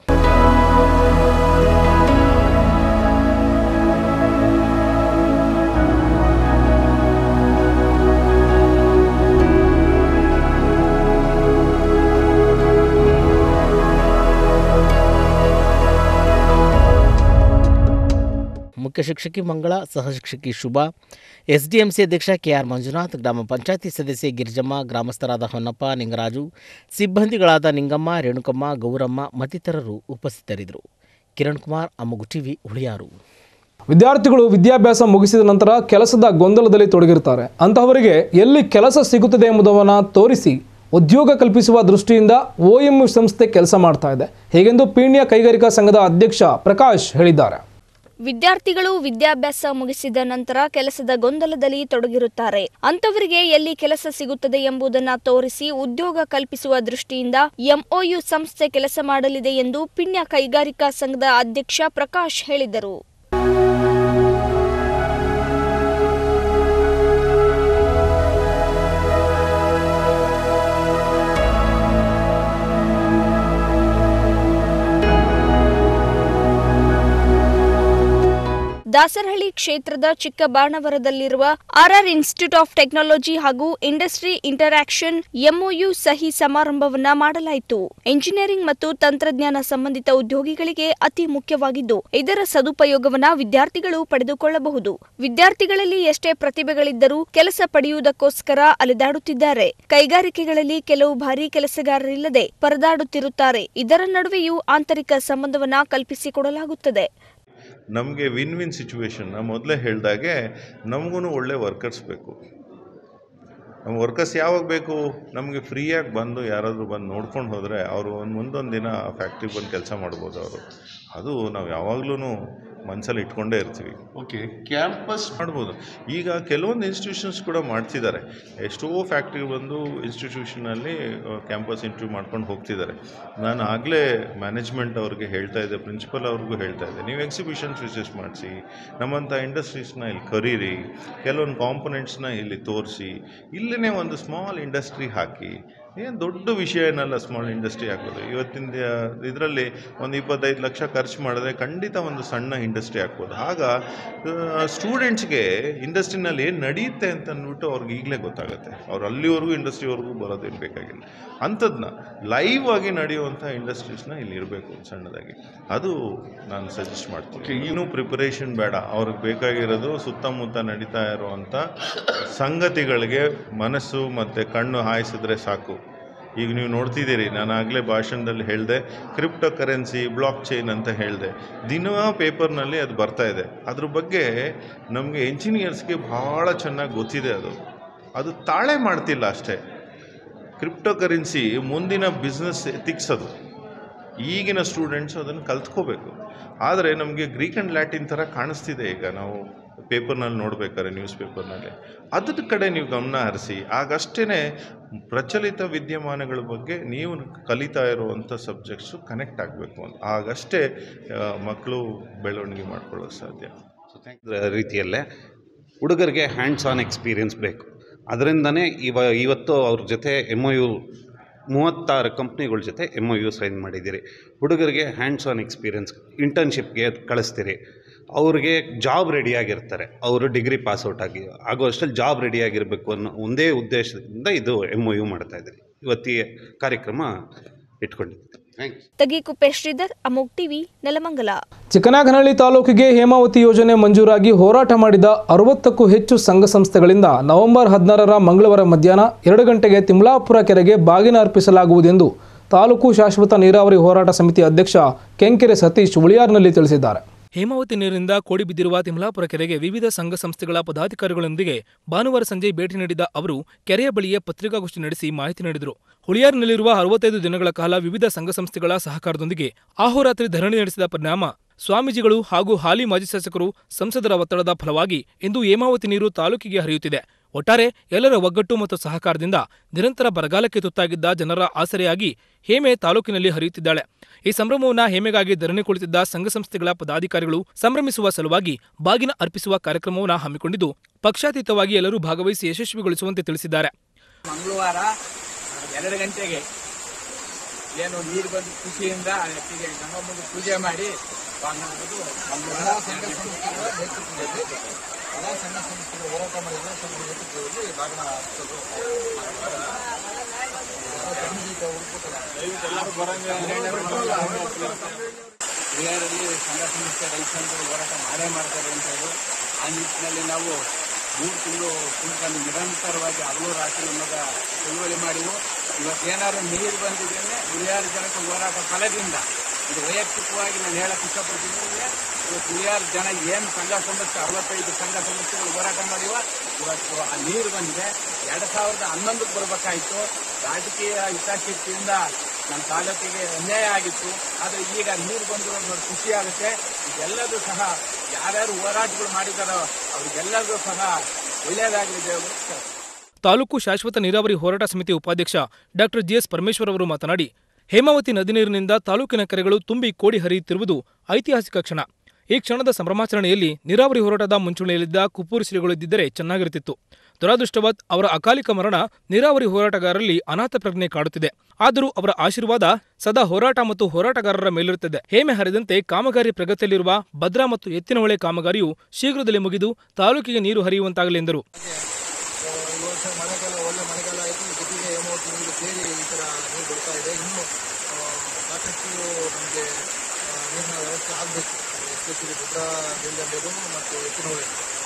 ಮುಖ್ಯ ಶಿಕ್ಷಕಿ ಮಂಗಳ ಸಹ ಶಿಕ್ಷಕಿ ಶುಭಾ ಎಸ್ಡಿಎಂಸಿ ಅಧ್ಯಕ್ಷ ಕೆಆರ್ ಮಂಜುನಾಥ್ ಗ್ರಾಮ ಪಂಚಾಯತಿ ಸದಸ್ಯೆ ಗಿರಿಜಮ್ಮ ಗ್ರಾಮಸ್ಥರಾದ ಹೊನ್ನಪ್ಪ ನಿಂಗರಾಜು ಸಿಬ್ಬಂದಿಗಳಾದ ನಿಂಗಮ್ಮ ರೇಣುಕಮ್ಮ ಗೌರಮ್ಮ ಮತ್ತಿತರರು ಉಪಸ್ಥಿತರಿದ್ದರು ಕಿರಣ್ ಕುಮಾರ್ ಅಮ್ಮಗು ಟಿವಿ ಹುಳಿಯಾರು ವಿದ್ಯಾರ್ಥಿಗಳು ವಿದ್ಯಾಭ್ಯಾಸ ಮುಗಿಸಿದ ನಂತರ ಕೆಲಸದ ಗೊಂದಲದಲ್ಲಿ ತೊಡಗಿರ್ತಾರೆ ಅಂತಹವರಿಗೆ ಎಲ್ಲಿ ಕೆಲಸ ಸಿಗುತ್ತದೆ ಎಂಬುದನ್ನು ತೋರಿಸಿ ಉದ್ಯೋಗ ಕಲ್ಪಿಸುವ ದೃಷ್ಟಿಯಿಂದ ಒಎಂಯು ಸಂಸ್ಥೆ ಕೆಲಸ ಮಾಡ್ತಾ ಇದೆ ಹೀಗೆಂದು ಪೀಣ್ಯ ಕೈಗಾರಿಕಾ ಸಂಘದ ಅಧ್ಯಕ್ಷ ಪ್ರಕಾಶ್ ಹೇಳಿದ್ದಾರೆ ವಿದ್ಯಾರ್ಥಿಗಳು ವಿದ್ಯಾಭ್ಯಾಸ ಮುಗಿಸಿದ ನಂತರ ಕೆಲಸದ ಗೊಂದಲದಲ್ಲಿ ತೊಡಗಿರುತ್ತಾರೆ ಅಂತವರಿಗೆ ಎಲ್ಲಿ ಕೆಲಸ ಸಿಗುತ್ತದೆ ಎಂಬುದನ್ನು ತೋರಿಸಿ ಉದ್ಯೋಗ ಕಲ್ಪಿಸುವ ದೃಷ್ಟಿಯಿಂದ ಎಂಒಯು ಸಂಸ್ಥೆ ಕೆಲಸ ಮಾಡಲಿದೆ ಎಂದು ಪಿಣ್ಯ ಕೈಗಾರಿಕಾ ಸಂಘದ ಅಧ್ಯಕ್ಷ ಪ್ರಕಾಶ್ ಹೇಳಿದರು ದಾಸರಹಳ್ಳಿ ಕ್ಷೇತ್ರದ ಚಿಕ್ಕಬಾಣವರದಲ್ಲಿರುವ ಆರ್ಆರ್ ಇನ್ಸ್ಟಿಟ್ಯೂಟ್ ಆಫ್ ಟೆಕ್ನಾಲಜಿ ಹಾಗೂ ಇಂಡಸ್ಟ್ರಿ ಇಂಟರಾಕ್ಷನ್ ಎಂಒಯು ಸಹಿ ಸಮಾರಂಭವನ್ನ ಮಾಡಲಾಯಿತು ಎಂಜಿನಿಯರಿಂಗ್ ಮತ್ತು ತಂತ್ರಜ್ಞಾನ ಸಂಬಂಧಿತ ಉದ್ಯೋಗಿಗಳಿಗೆ ಅತಿ ಮುಖ್ಯವಾಗಿದ್ದು ಇದರ ಸದುಪಯೋಗವನ್ನ ವಿದ್ಯಾರ್ಥಿಗಳು ಪಡೆದುಕೊಳ್ಳಬಹುದು ವಿದ್ಯಾರ್ಥಿಗಳಲ್ಲಿ ಎಷ್ಟೇ ಪ್ರತಿಭೆಗಳಿದ್ದರೂ ಕೆಲಸ ಪಡೆಯುವುದಕ್ಕೋಸ್ಕರ ಅಲೆದಾಡುತ್ತಿದ್ದಾರೆ ಕೈಗಾರಿಕೆಗಳಲ್ಲಿ ಕೆಲವು ಭಾರಿ ಕೆಲಸಗಾರರಿಲ್ಲದೆ ಪರದಾಡುತ್ತಿರುತ್ತಾರೆ ಇದರ ನಡುವೆಯೂ ಆಂತರಿಕ ಸಂಬಂಧವನ್ನ ಕಲ್ಪಿಸಿಕೊಡಲಾಗುತ್ತದೆ ನಮಗೆ ವಿನ್ ವಿನ್ ಸಿಚುವೇಶನ್ ನಾನು ಮೊದಲೇ ಹೇಳ್ದಾಗೆ ನಮಗೂ ಒಳ್ಳೆ ವರ್ಕರ್ಸ್ ಬೇಕು ನಮ್ಮ ವರ್ಕರ್ಸ್ ಯಾವಾಗ ಬೇಕು ನಮಗೆ ಫ್ರೀಯಾಗಿ ಬಂದು ಯಾರಾದರೂ ಬಂದು ನೋಡ್ಕೊಂಡು ಹೋದರೆ ಅವರು ಒಂದು ಮುಂದೊಂದು ದಿನ ಫ್ಯಾಕ್ಟ್ರಿಗೆ ಬಂದು ಕೆಲಸ ಮಾಡ್ಬೋದು ಅವರು ಅದು ನಾವು ಯಾವಾಗಲೂ ಮನಸ್ಸಲ್ಲಿ ಇಟ್ಕೊಂಡೇ ಇರ್ತೀವಿ ಓಕೆ ಕ್ಯಾಂಪಸ್ ಮಾಡ್ಬೋದು ಈಗ ಕೆಲವೊಂದು ಇನ್ಸ್ಟಿಟ್ಯೂಷನ್ಸ್ ಕೂಡ ಮಾಡ್ತಿದ್ದಾರೆ ಎಷ್ಟೋ ಫ್ಯಾಕ್ಟ್ರಿ ಬಂದು ಇನ್ಸ್ಟಿಟ್ಯೂಷನಲ್ಲಿ ಕ್ಯಾಂಪಸ್ ಇಂಟರ್ವ್ಯೂ ಮಾಡ್ಕೊಂಡು ಹೋಗ್ತಿದ್ದಾರೆ ನಾನು ಆಗಲೇ ಮ್ಯಾನೇಜ್ಮೆಂಟ್ ಅವ್ರಿಗೆ ಹೇಳ್ತಾ ಇದ್ದೆ ಪ್ರಿನ್ಸಿಪಲ್ ಅವ್ರಿಗೂ ಹೇಳ್ತಾ ಇದ್ದೆ ನೀವು ಎಕ್ಸಿಬಿಷನ್ಸ್ ವಿಸಿಟ್ ಮಾಡಿಸಿ ನಮ್ಮಂಥ ಇಂಡಸ್ಟ್ರೀಸ್ನ ಇಲ್ಲಿ ಕರೀರಿ ಕೆಲವೊಂದು ಕಾಂಪೊನೆಂಟ್ಸ್ನ ಇಲ್ಲಿ ತೋರಿಸಿ ಇಲ್ಲೇ ಒಂದು ಸ್ಮಾಲ್ ಇಂಡಸ್ಟ್ರಿ ಹಾಕಿ ಏನು ದೊಡ್ಡ ವಿಷಯ ಏನಲ್ಲ ಸ್ಮಾಲ್ ಇಂಡಸ್ಟ್ರಿ ಹಾಕೋದು ಇವತ್ತಿನ ಇದರಲ್ಲಿ ಒಂದು ಇಪ್ಪತ್ತೈದು ಲಕ್ಷ ಖರ್ಚು ಮಾಡಿದ್ರೆ ಖಂಡಿತ ಒಂದು ಸಣ್ಣ ಇಂಡಸ್ಟ್ರಿ ಹಾಕ್ಬೋದು ಆಗ ಸ್ಟೂಡೆಂಟ್ಸ್ಗೆ ಇಂಡಸ್ಟ್ರಿನಲ್ಲಿ ಏನು ನಡೆಯುತ್ತೆ ಅಂತ ಅಂದ್ಬಿಟ್ಟು ಅವ್ರಿಗೆ ಈಗಲೇ ಗೊತ್ತಾಗುತ್ತೆ ಅವ್ರು ಅಲ್ಲಿವರೆಗೂ ಇಂಡಸ್ಟ್ರಿವರೆಗೂ ಬರೋದೇನು ಬೇಕಾಗಿಲ್ಲ ಅಂಥದ್ದನ್ನ ಲೈವ್ ಆಗಿ ನಡೆಯುವಂಥ ಇಂಡಸ್ಟ್ರೀಸ್ನ ಇಲ್ಲಿ ಇರಬೇಕು ಸಣ್ಣದಾಗಿ ಅದು ನಾನು ಸಜೆಸ್ಟ್ ಮಾಡ್ತೀನಿ ಇನ್ನೂ ಪ್ರಿಪರೇಷನ್ ಬೇಡ ಅವ್ರಿಗೆ ಬೇಕಾಗಿರೋದು ಸುತ್ತಮುತ್ತ ನಡೀತಾ ಇರುವಂಥ ಸಂಗತಿಗಳಿಗೆ ಮನಸ್ಸು ಮತ್ತು ಕಣ್ಣು ಹಾಯಿಸಿದ್ರೆ ಸಾಕು ಈಗ ನೀವು ನೋಡ್ತಿದ್ದೀರಿ ನಾನು ಆಗಲೇ ಭಾಷಣದಲ್ಲಿ ಹೇಳಿದೆ ಕ್ರಿಪ್ಟೋ ಕರೆನ್ಸಿ ಬ್ಲಾಕ್ ಚೈನ್ ಅಂತ ಹೇಳಿದೆ ದಿನ ಪೇಪರ್ನಲ್ಲಿ ಅದು ಬರ್ತಾ ಇದೆ ಅದ್ರ ಬಗ್ಗೆ ನಮಗೆ ಎಂಜಿನಿಯರ್ಸ್ಗೆ ಭಾಳ ಚೆನ್ನಾಗಿ ಗೊತ್ತಿದೆ ಅದು ಅದು ತಾಳೆ ಮಾಡ್ತಿಲ್ಲ ಅಷ್ಟೇ ಕ್ರಿಪ್ಟೋ ಕರೆನ್ಸಿ ಮುಂದಿನ ಬಿಸ್ನೆಸ್ ಎಥಿಕ್ಸ್ ಅದು ಈಗಿನ ಸ್ಟೂಡೆಂಟ್ಸ್ ಅದನ್ನು ಕಲ್ತ್ಕೋಬೇಕು ಆದರೆ ನಮಗೆ ಗ್ರೀಕ್ ಆ್ಯಂಡ್ ಲ್ಯಾಟಿನ್ ಥರ ಕಾಣಿಸ್ತಿದೆ ಈಗ ನಾವು ಪೇಪರ್ನಲ್ಲಿ ನೋಡ್ಬೇಕಾದ್ರೆ ನ್ಯೂಸ್ ಪೇಪರ್ನಲ್ಲಿ ಅದ್ರ ಕಡೆ ನೀವು ಗಮನ ಹರಿಸಿ ಆಗಷ್ಟೇ ಪ್ರಚಲಿತ ವಿದ್ಯಮಾನಗಳ ಬಗ್ಗೆ ನೀವು ಕಲಿತಾ ಇರುವಂಥ ಸಬ್ಜೆಕ್ಟ್ಸು ಕನೆಕ್ಟ್ ಆಗಬೇಕು ಅಂತ ಆಗಷ್ಟೇ ಮಕ್ಕಳು ಬೆಳವಣಿಗೆ ಮಾಡ್ಕೊಳ್ಳೋಕೆ ಸಾಧ್ಯ ರೀತಿಯಲ್ಲೇ ಹುಡುಗರಿಗೆ ಹ್ಯಾಂಡ್ಸ್ ಆನ್ ಎಕ್ಸ್ಪೀರಿಯನ್ಸ್ ಬೇಕು ಅದರಿಂದನೇ ಇವ ಇವತ್ತು ಅವ್ರ ಜೊತೆ ಎಮ್ ಒ ಯು ಮೂವತ್ತಾರು ಕಂಪ್ನಿಗಳ ಜೊತೆ ಎಮ್ ಒ ಯು ಸೈನ್ ಮಾಡಿದ್ದೀರಿ ಹುಡುಗರಿಗೆ ಹ್ಯಾಂಡ್ಸ್ ಆನ್ ಎಕ್ಸ್ಪೀರಿಯನ್ಸ್ ಇಂಟರ್ನ್ಶಿಪ್ಗೆ ಕಳಿಸ್ತೀರಿ ಅವ್ರಿಗೆ ಜಾಬ್ ರೆಡಿಯಾಗಿರ್ತಾರೆ ಅವರು ಡಿಗ್ರಿ ಪಾಸ್ಔಟ್ ಆಗಿ ಆಗೋ ಅಷ್ಟರಲ್ಲಿ ಜಾಬ್ ರೆಡಿಯಾಗಿರಬೇಕು ಅನ್ನೋ ಒಂದೇ ಉದ್ದೇಶದಿಂದ ಇದು ಎಮ್ ಒ ಯು ಮಾಡ್ತಾ ಇದ್ದೀರಿ ಇವತ್ತಿ ಕಾರ್ಯಕ್ರಮ ಇಟ್ಕೊಂಡಿದ್ದೀವಿ ಥ್ಯಾಂಕ್ಸ್ ತಗೀಕುಪ್ಪೆ ಶ್ರೀಧರ್ ಅಮೋಕ್ ಟಿವಿ ನೆಲಮಂಗಲ ಚಿಕ್ಕನಾಗನಹಳ್ಳಿ ತಾಲೂಕಿಗೆ ಹೇಮಾವತಿ ಯೋಜನೆ ಮಂಜೂರಾಗಿ ಹೋರಾಟ ಮಾಡಿದ ಅರವತ್ತಕ್ಕೂ ಹೆಚ್ಚು ಸಂಘ ಸಂಸ್ಥೆಗಳಿಂದ ನವೆಂಬರ್ ಹದಿನಾರರ ಮಂಗಳವಾರ ಮಧ್ಯಾಹ್ನ ಎರಡು ಗಂಟೆಗೆ ತಿಮ್ಲಾಪುರ ಕೆರೆಗೆ ಬಾಗಿನ ಅರ್ಪಿಸಲಾಗುವುದೆಂದು ತಾಲೂಕು ಶಾಶ್ವತ ನೀರಾವರಿ ಹೋರಾಟ ಸಮಿತಿ ಅಧ್ಯಕ್ಷ ಕೆಂಕೆರೆ ಸತೀಶ್ ಉಳಿಯಾರ್ನಲ್ಲಿ ತಿಳಿಸಿದ್ದಾರೆ ಹೇಮಾವತಿ ನೀರಿನಿಂದ ಕೋಡಿ ಬಿದ್ದಿರುವ ತಿಮ್ಲಾಪುರ ಕೆರೆಗೆ ವಿವಿಧ ಸಂಘ ಸಂಸ್ಥೆಗಳ ಪದಾಧಿಕಾರಿಗಳೊಂದಿಗೆ ಭಾನುವಾರ ಸಂಜೆ ಭೇಟಿ ನೀಡಿದ ಅವರು ಕೆರೆಯ ಬಳಿಯೇ ಪತ್ರಿಕಾಗೋಷ್ಠಿ ನಡೆಸಿ ಮಾಹಿತಿ ನೀಡಿದರು ಹುಳಿಯಾರಿನಲ್ಲಿರುವ ಅರವತ್ತೈದು ದಿನಗಳ ಕಾಲ ವಿವಿಧ ಸಂಘ ಸಂಸ್ಥೆಗಳ ಸಹಕಾರದೊಂದಿಗೆ ಅಹೋರಾತ್ರಿ ಧರಣಿ ನಡೆಸಿದ ಪರಿಣಾಮ ಸ್ವಾಮೀಜಿಗಳು ಹಾಗೂ ಹಾಲಿ ಮಾಜಿ ಶಾಸಕರು ಸಂಸದರ ಒತ್ತಡದ ಫಲವಾಗಿ ಇಂದು ಹೇಮಾವತಿ ನೀರು ತಾಲೂಕಿಗೆ ಹರಿಯುತ್ತಿದೆ ಒಟ್ಟಾರೆ ಎಲ್ಲರ ಒಗ್ಗಟ್ಟು ಮತ್ತು ಸಹಕಾರದಿಂದ ನಿರಂತರ ಬರಗಾಲಕ್ಕೆ ತುತ್ತಾಗಿದ್ದ ಜನರ ಆಸರೆಯಾಗಿ ಹೇಮೆ ತಾಲೂಕಿನಲ್ಲಿ ಹರಿಯುತ್ತಿದ್ದಾಳೆ ಈ ಸಂಭ್ರಮವನ್ನ ಹೇಮೆಗಾಗಿ ಧರಣಿ ಕುಳಿತಿದ್ದ ಸಂಘ ಸಂಸ್ಥೆಗಳ ಪದಾಧಿಕಾರಿಗಳು ಸಂಭ್ರಮಿಸುವ ಸಲುವಾಗಿ ಬಾಗಿನ ಅರ್ಪಿಸುವ ಕಾರ್ಯಕ್ರಮವನ್ನು ಹಮ್ಮಿಕೊಂಡಿದ್ದು ಪಕ್ಷಾತೀತವಾಗಿ ಎಲ್ಲರೂ ಭಾಗವಹಿಸಿ ಯಶಸ್ವಿಗೊಳಿಸುವಂತೆ ತಿಳಿಸಿದ್ದಾರೆ ಮಂಗಳವಾರ ಎರಡು ಗಂಟೆಗೆ ಏನು ನೀರು ಬಂದು ಖುಷಿಯಿಂದ ಅಕ್ಕಿಗೆ ಗಂಗಮ್ಮನಿಗೆ ಪೂಜೆ ಮಾಡಿ ಅನ್ನೋದು ಮಂಗಳವಾರ ಸಂಘ ಸಂಸ್ಥೆಗಳ ನೇತೃತ್ವದಲ್ಲಿ ಎಲ್ಲ ಸಂಘ ಸಂಸ್ಥೆಗಳು ಹೋರಾಟ ಮಾಡಿದ ಸಂಘ ನೇತೃತ್ವದಲ್ಲಿ ಬಾಗಿನ ಹಚ್ಚೋದು ಹಿರಿಯರಲ್ಲಿ ಸಂಘ ಸಂಸ್ಥೆ ರೈತ ಸಂಘಗಳು ಹೋರಾಟ ಮಾಡೇ ಮಾಡ್ತಾರೆ ಅಂತ ಹೇಳಿ ಆ ನಿಟ್ಟಿನಲ್ಲಿ ನಾವು ಮೂರು ತಿಂಗಳು ಕುಂತ್ಕೊಂಡು ನಿರಂತರವಾಗಿ ಹಗಲು ರಾತ್ರಿ ನಮಗ ಚಳುವಳಿ ಮಾಡಿವು ಇವತ್ತೇನಾದ್ರು ನೀರು ಬಂದಿದ್ದೇನೆ ಹಿರಿಯಾರು ಜನಕ್ಕೆ ಹೋರಾಟ ಫಲದಿಂದ ಇದು ವೈಯಕ್ತಿಕವಾಗಿ ನಾನು ಹೇಳಕ್ಕೆ ಇಷ್ಟಪಡ್ತೀನಿ ಅಂದ್ರೆ ಇವತ್ತು ಹಿರಿಯಾರು ಜನ ಏನು ಸಂಘ ಸಂಸ್ಥೆ ಅರವತ್ತೈದು ಸಂಘ ಸಂಸ್ಥೆಗಳು ಹೋರಾಟ ಮಾಡಿವ ಇವತ್ತು ಆ ನೀರು ಬಂದಿದೆ ಎರಡು ಸಾವಿರದ ಹನ್ನೊಂದಕ್ಕೆ ಬರಬೇಕಾಯಿತು ರಾಜಕೀಯ ಹಿತಾಸಕ್ತಿಯಿಂದ ನಮ್ಮ ತಾಲೂಕಿಗೆ ಅನ್ಯಾಯ ಆಗಿತ್ತು ಆದರೆ ಈಗ ನೀರು ಬಂದಿರೋದು ನೋಡಿ ಖುಷಿ ಆಗುತ್ತೆ ಇದೆಲ್ಲದೂ ಸಹ ಯಾರ್ಯಾರು ಹೋರಾಟಗಳು ಮಾಡಿದಾರೋ ಅವ್ರಿಗೆಲ್ಲರಿಗೂ ಸಹ ಒಳ್ಳೆಯದಾಗಲಿದೆ ಅಂತ ತಾಲೂಕು ಶಾಶ್ವತ ನೀರಾವರಿ ಹೋರಾಟ ಸಮಿತಿ ಉಪಾಧ್ಯಕ್ಷ ಡಾಕ್ಟರ್ ಜಿಎಸ್ ಪರಮೇಶ್ವರ್ ಅವರು ಮಾತನಾಡಿ ಹೇಮಾವತಿ ನದಿ ನೀರಿನಿಂದ ತಾಲೂಕಿನ ಕೆರೆಗಳು ತುಂಬಿ ಕೋಡಿ ಹರಿಯುತ್ತಿರುವುದು ಐತಿಹಾಸಿಕ ಕ್ಷಣ ಈ ಕ್ಷಣದ ಸಂಭ್ರಮಾಚರಣೆಯಲ್ಲಿ ನೀರಾವರಿ ಹೋರಾಟದ ಮುಂಚೂಣಿಯಲ್ಲಿದ್ದ ಕುಪ್ಪೂರು ಶ್ರೀಗಳು ಇದ್ದಿದ್ದರೆ ಚೆನ್ನಾಗಿರುತ್ತಿತ್ತು ದುರಾದೃಷ್ಟವತ್ ಅವರ ಅಕಾಲಿಕ ಮರಣ ನೀರಾವರಿ ಹೋರಾಟಗಾರರಲ್ಲಿ ಅನಾಥ ಪ್ರಜ್ಞೆ ಕಾಡುತ್ತಿದೆ ಆದರೂ ಅವರ ಆಶೀರ್ವಾದ ಸದಾ ಹೋರಾಟ ಮತ್ತು ಹೋರಾಟಗಾರರ ಮೇಲಿರುತ್ತದೆ ಹೇಮೆ ಹರಿದಂತೆ ಕಾಮಗಾರಿ ಪ್ರಗತಿಯಲ್ಲಿರುವ ಭದ್ರಾ ಮತ್ತು ಎತ್ತಿನಹೊಳೆ ಕಾಮಗಾರಿಯು ಶೀಘ್ರದಲ್ಲೇ ಮುಗಿದು ತಾಲೂಕಿಗೆ ನೀರು ಹರಿಯುವಂತಾಗಲಿ ಎಂದರು ಈ ವರ್ಷ ಮಳೆಗಾಲ ಒಳ್ಳೆ ಮಳೆಗಾಲ ಆಯಿತು ಜೊತೆಗೆ ಎಮೌಂಟ್ ನೀರು ಸೇರಿ ಈ ಥರ ನೀರು ಬರ್ತಾ ಇದೆ ಇನ್ನೂ ಆ, ಸಾಕಷ್ಟು ನಮಗೆ ನೀರಿನ ವ್ಯವಸ್ಥೆ ಆಗಬೇಕು ಎಸ್ಪೆಷಲಿ ಭದ್ರಾ ಮೇಲ್ದಂಡೆದು ಮತ್ತು ಎತ್ತಿನಹೊಳೆ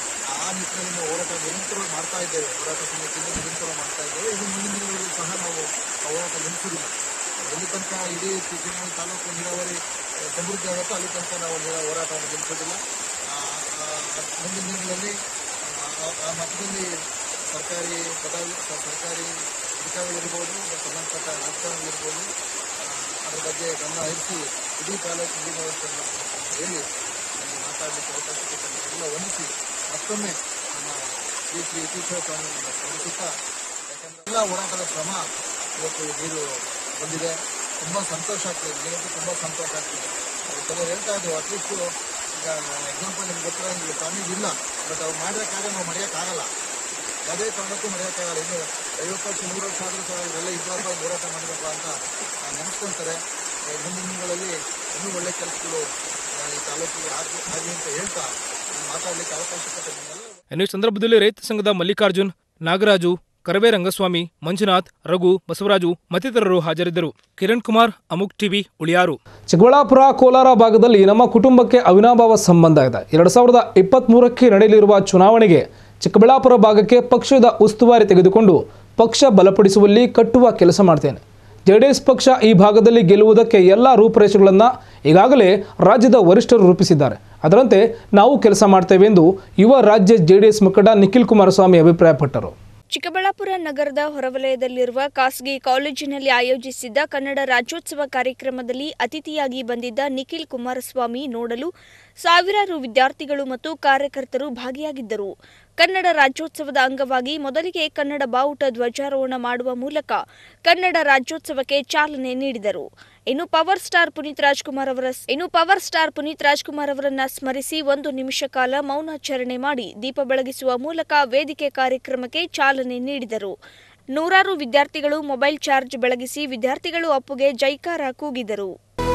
ಆ ನಿಟ್ಟಿನಲ್ಲಿ ನಾವು ಹೋರಾಟ ನಿರಂತರವಾಗಿ ಮಾಡ್ತಾ ಇದ್ದೇವೆ ಹೋರಾಟ ಸಮಿತಿಯಿಂದ ನಿರಂತರ ಮಾಡ್ತಾ ಇದ್ದೇವೆ ಇದು ಮುಂದಿನ ದಿನಗಳಲ್ಲಿ ಸಹ ನಾವು ಆ ಹೋರಾಟ ನಿಲ್ಲಿಸುವುದಿಲ್ಲ ಎಲ್ಲಿ ತನಕ ಇಡೀ ಚಿಕ್ಕಮಗಳೂರು ತಾಲೂಕು ನೀರಾವರಿ ಆ, ಸಮೃದ್ಧಿ ಆಗುತ್ತೋ ಅಲ್ಲಿ ತನಕ ನಾವು ನೀರ ಹೋರಾಟವನ್ನು ನಿಲ್ಲಿಸೋದಿಲ್ಲ ಆ, ಆ, ಮುಂದಿನ ದಿನಗಳಲ್ಲಿ ಆ, ಆ ಮಟ್ಟದಲ್ಲಿ ಸರ್ಕಾರಿ ಪದವಿ ಸ- ಸರ್ಕಾರಿ ಅಧಿಕಾರಿಗಳಿರ್ಬೋದು ಮತ್ತು ಸಂಬಂಧಪಟ್ಟ ರಾಜಕಾರಣಿಗಳಿರ್ಬೋದು ಆ, ಅದ್ರ ಬಗ್ಗೆ ಗಮನ ಹರಿಸಿ ಇಡೀ ತಾಲೂಕು ನೀರಿನ ವ್ಯವಸ್ಥೆ ಮಾಡಬೇಕು ಅಂತ ಹೇಳಿ ನನಗೆ ಮಾತಾಡಲಿಕ್ಕೆ ಅವಕಾಶ ಕೊಟ್ಟಲ್ಲ ವಂದಿಸಿ ಮತ್ತೊಮ್ಮೆ ನಮ್ಮ ಶ್ರೀ ಶ್ರೀ ಯತೀಶ್ವರ ಸ್ವಾಮಿಯನ್ನು ಸ್ಮರಿಸುತ್ತಾ ಯಾಕಂದ್ರೆ ಎಲ್ಲ ಹೋರಾಟದ ಶ್ರಮ ಇವತ್ತು ನೀರು ಬಂದಿದೆ ತುಂಬ ಸಂತೋಷ ಆಗ್ತದೆ ನನಗಂತೂ ತುಂಬ ಸಂತೋಷ ಆಗ್ತದೆ ಕೆಲವರು ಹೇಳ್ತಾ ಇದ್ರು ಅಟ್ಲೀಸ್ಟ್ ಈಗ ಎಕ್ಸಾಂಪಲ್ ನಿಮ್ಗೆ ಗೊತ್ತಿರೋ ಈಗ ಸ್ವಾಮೀಜಿ ಇಲ್ಲ ಬಟ್ ಅವ್ರು ಮಾಡಿರೋ ಕಾರ್ಯ ನಾವು ಮರೆಯೋಕ್ಕಾಗಲ್ಲ ಯಾವುದೇ ಕಾರಣಕ್ಕೂ ಮರೆಯೋಕ್ಕಾಗಲ್ಲ ಇನ್ನು ಐವತ್ತು ವರ್ಷ ನೂರು ವರ್ಷ ಆದರೂ ಸಹ ಇವರೆಲ್ಲ ಇಬ್ಬರಪ್ಪ ಹೋರಾಟ ಮಾಡಬೇಕು ಅಂತ ಆ, ನೆನೆಸ್ಕೊಂತಾರೆ ಆ, ಮುಂದಿನ ದಿನಗಳಲ್ಲಿ ಇನ್ನೂ ಒಳ್ಳೆ ಕೆಲಸಗಳು ಆ, ಈ ತಾಲೂಕಿಗೆ ಆಗಲಿ ಆಗಲಿ ಅಂತ ಹೇಳ್ತಾ ನಾನು ಮಾತಾಡಲಿಕ್ಕೆ ಅವಕಾಶ ಕೊಟ್ಟೆ ನಿಮ್ಮೆಲ್ಲ ಇನ್ನು ಈ ಸಂದರ್ಭದಲ್ಲಿ ರೈತ ಸಂಘದ ಮಲ್ಲಿಕಾರ್ಜುನ್ ನಾಗರಾಜು ಕರವೇ ರಂಗಸ್ವಾಮಿ ಮಂಜುನಾಥ್ ರಘು ಬಸವರಾಜು ಮತ್ತಿತರರು ಹಾಜರಿದ್ದರು ಕಿರಣ್ ಕುಮಾರ್ ಅಮುಕ್ ಟಿವಿ ಉಳಿಯಾರು ಚಿಕ್ಕಬಳ್ಳಾಪುರ ಕೋಲಾರ ಭಾಗದಲ್ಲಿ ನಮ್ಮ ಕುಟುಂಬಕ್ಕೆ ಅವಿನಾಭಾವ ಸಂಬಂಧ ಇದೆ ಎರಡು ಸಾವಿರದ ಇಪ್ಪತ್ತ್ಮೂರಕ್ಕೆ ನಡೆಯಲಿರುವ ಚುನಾವಣೆಗೆ ಚಿಕ್ಕಬಳ್ಳಾಪುರ ಭಾಗಕ್ಕೆ ಪಕ್ಷದ ಉಸ್ತುವಾರಿ ತೆಗೆದುಕೊಂಡು ಪಕ್ಷ ಬಲಪಡಿಸುವಲ್ಲಿ ಕಟ್ಟುವ ಕೆಲಸ ಮಾಡ್ತೇನೆ ಜೆಡಿಎಸ್ ಪಕ್ಷ ಈ ಭಾಗದಲ್ಲಿ ಗೆಲ್ಲುವುದಕ್ಕೆ ಎಲ್ಲ ರೂಪುರೇಷೆಗಳನ್ನು ಈಗಾಗಲೇ ರಾಜ್ಯದ ವರಿಷ್ಠರು ರೂಪಿಸಿದ್ದಾರೆ ಅದರಂತೆ ನಾವು ಕೆಲಸ ಮಾಡ್ತೇವೆ ಎಂದು ಯುವ ರಾಜ್ಯ ಜೆಡಿಎಸ್ ಮುಖಂಡ ನಿಖಿಲ್ ಕುಮಾರಸ್ವಾಮಿ ಅಭಿಪ್ರಾಯಪಟ್ಟರು ಚಿಕ್ಕಬಳ್ಳಾಪುರ ನಗರದ ಹೊರವಲಯದಲ್ಲಿರುವ ಖಾಸಗಿ ಕಾಲೇಜಿನಲ್ಲಿ ಆಯೋಜಿಸಿದ್ದ ಕನ್ನಡ ರಾಜ್ಯೋತ್ಸವ ಕಾರ್ಯಕ್ರಮದಲ್ಲಿ ಅತಿಥಿಯಾಗಿ ಬಂದಿದ್ದ ನಿಖಿಲ್ ಕುಮಾರಸ್ವಾಮಿ ನೋಡಲು ಸಾವಿರಾರು ವಿದ್ಯಾರ್ಥಿಗಳು ಮತ್ತು ಕಾರ್ಯಕರ್ತರು ಭಾಗಿಯಾಗಿದ್ದರು ಕನ್ನಡ ರಾಜ್ಯೋತ್ಸವದ ಅಂಗವಾಗಿ ಮೊದಲಿಗೆ ಕನ್ನಡ ಬಾವುಟ ಧ್ವಜಾರೋಹಣ ಮಾಡುವ ಮೂಲಕ ಕನ್ನಡ ರಾಜ್ಯೋತ್ಸವಕ್ಕೆ ಚಾಲನೆ ನೀಡಿದರು ಇನ್ನು ಪವರ್ ಸ್ಟಾರ್ ಪುನೀತ್ ರಾಜ್ಕುಮಾರ್ ಅವರ ಇನ್ನು ಪವರ್ ಸ್ಟಾರ್ ಪುನೀತ್ ರಾಜ್ಕುಮಾರ್ ಅವರನ್ನ ಸ್ಮರಿಸಿ ಒಂದು ನಿಮಿಷ ಕಾಲ ಮೌನಾಚರಣೆ ಮಾಡಿ ದೀಪ ಬೆಳಗಿಸುವ ಮೂಲಕ ವೇದಿಕೆ ಕಾರ್ಯಕ್ರಮಕ್ಕೆ ಚಾಲನೆ ನೀಡಿದರು ನೂರಾರು ವಿದ್ಯಾರ್ಥಿಗಳು ಮೊಬೈಲ್ ಚಾರ್ಜ್ ಬೆಳಗಿಸಿ ವಿದ್ಯಾರ್ಥಿಗಳು ಅಪ್ಪುಗೆ ಜೈಕಾರ ಕೂಗಿದರು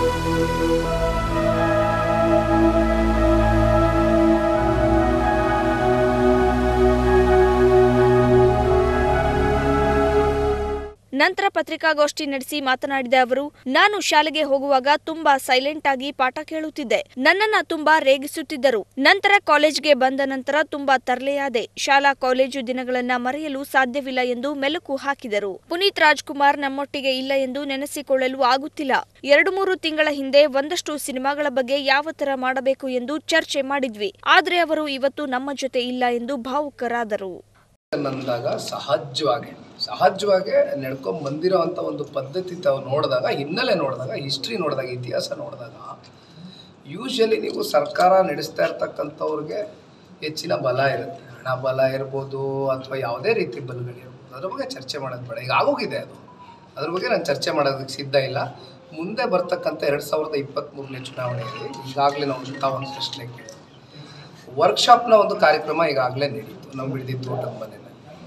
ನಂತರ ಪತ್ರಿಕಾಗೋಷ್ಠಿ ನಡೆಸಿ ಮಾತನಾಡಿದ ಅವರು ನಾನು ಶಾಲೆಗೆ ಹೋಗುವಾಗ ತುಂಬಾ ಸೈಲೆಂಟ್ ಆಗಿ ಪಾಠ ಕೇಳುತ್ತಿದ್ದೆ ನನ್ನನ್ನ ತುಂಬಾ ರೇಗಿಸುತ್ತಿದ್ದರು ನಂತರ ಕಾಲೇಜ್ಗೆ ಬಂದ ನಂತರ ತುಂಬಾ ತರಲೆಯಾದೆ ಶಾಲಾ ಕಾಲೇಜು ದಿನಗಳನ್ನ ಮರೆಯಲು ಸಾಧ್ಯವಿಲ್ಲ ಎಂದು ಮೆಲುಕು ಹಾಕಿದರು ಪುನೀತ್ ರಾಜ್ಕುಮಾರ್ ನಮ್ಮೊಟ್ಟಿಗೆ ಇಲ್ಲ ಎಂದು ನೆನೆಸಿಕೊಳ್ಳಲು ಆಗುತ್ತಿಲ್ಲ ಎರಡು ಮೂರು ತಿಂಗಳ ಹಿಂದೆ ಒಂದಷ್ಟು ಸಿನಿಮಾಗಳ ಬಗ್ಗೆ ಯಾವ ತರ ಮಾಡಬೇಕು ಎಂದು ಚರ್ಚೆ ಮಾಡಿದ್ವಿ ಆದ್ರೆ ಅವರು ಇವತ್ತು ನಮ್ಮ ಜೊತೆ ಇಲ್ಲ ಎಂದು ಭಾವುಕರಾದರು ಅಂದಾಗ ಸಹಜವಾಗಿ ಸಹಜವಾಗಿ ನಡ್ಕೊಂಡ್ ಬಂದಿರೋ ಅಂಥ ಒಂದು ಪದ್ಧತಿ ತಾವು ನೋಡಿದಾಗ ಹಿನ್ನೆಲೆ ನೋಡಿದಾಗ ಹಿಸ್ಟ್ರಿ ನೋಡಿದಾಗ ಇತಿಹಾಸ ನೋಡಿದಾಗ ಯೂಶಲಿ ನೀವು ಸರ್ಕಾರ ನಡೆಸ್ತಾ ಇರ್ತಕ್ಕಂಥವ್ರಿಗೆ ಹೆಚ್ಚಿನ ಬಲ ಇರುತ್ತೆ ಹಣ ಬಲ ಇರ್ಬೋದು ಅಥವಾ ಯಾವುದೇ ರೀತಿ ಬಲಗಳಿರ್ಬೋದು ಅದ್ರ ಬಗ್ಗೆ ಚರ್ಚೆ ಮಾಡೋದು ಬೇಡ ಈಗ ಆಗೋಗಿದೆ ಅದು ಅದ್ರ ಬಗ್ಗೆ ನಾನು ಚರ್ಚೆ ಮಾಡೋದಕ್ಕೆ ಸಿದ್ಧ ಇಲ್ಲ ಮುಂದೆ ಬರ್ತಕ್ಕಂಥ ಎರಡು ಸಾವಿರದ ಇಪ್ಪತ್ತ್ಮೂರನೇ ಚುನಾವಣೆಯಲ್ಲಿ ಈಗಾಗಲೇ ನಾವು ತಾವು ಒಂದು ಪ್ರಶ್ನೆ ಕೇಳಿದ್ವಿ ವರ್ಕ್ಶಾಪ್ನ ಒಂದು ಕಾರ್ಯಕ್ರಮ ಈಗಾಗಲೇ ನಡೀತು ನಮ್ಮ ಬಿಡದಿ ತೋಟದ ಮನೆಯಲ್ಲಿ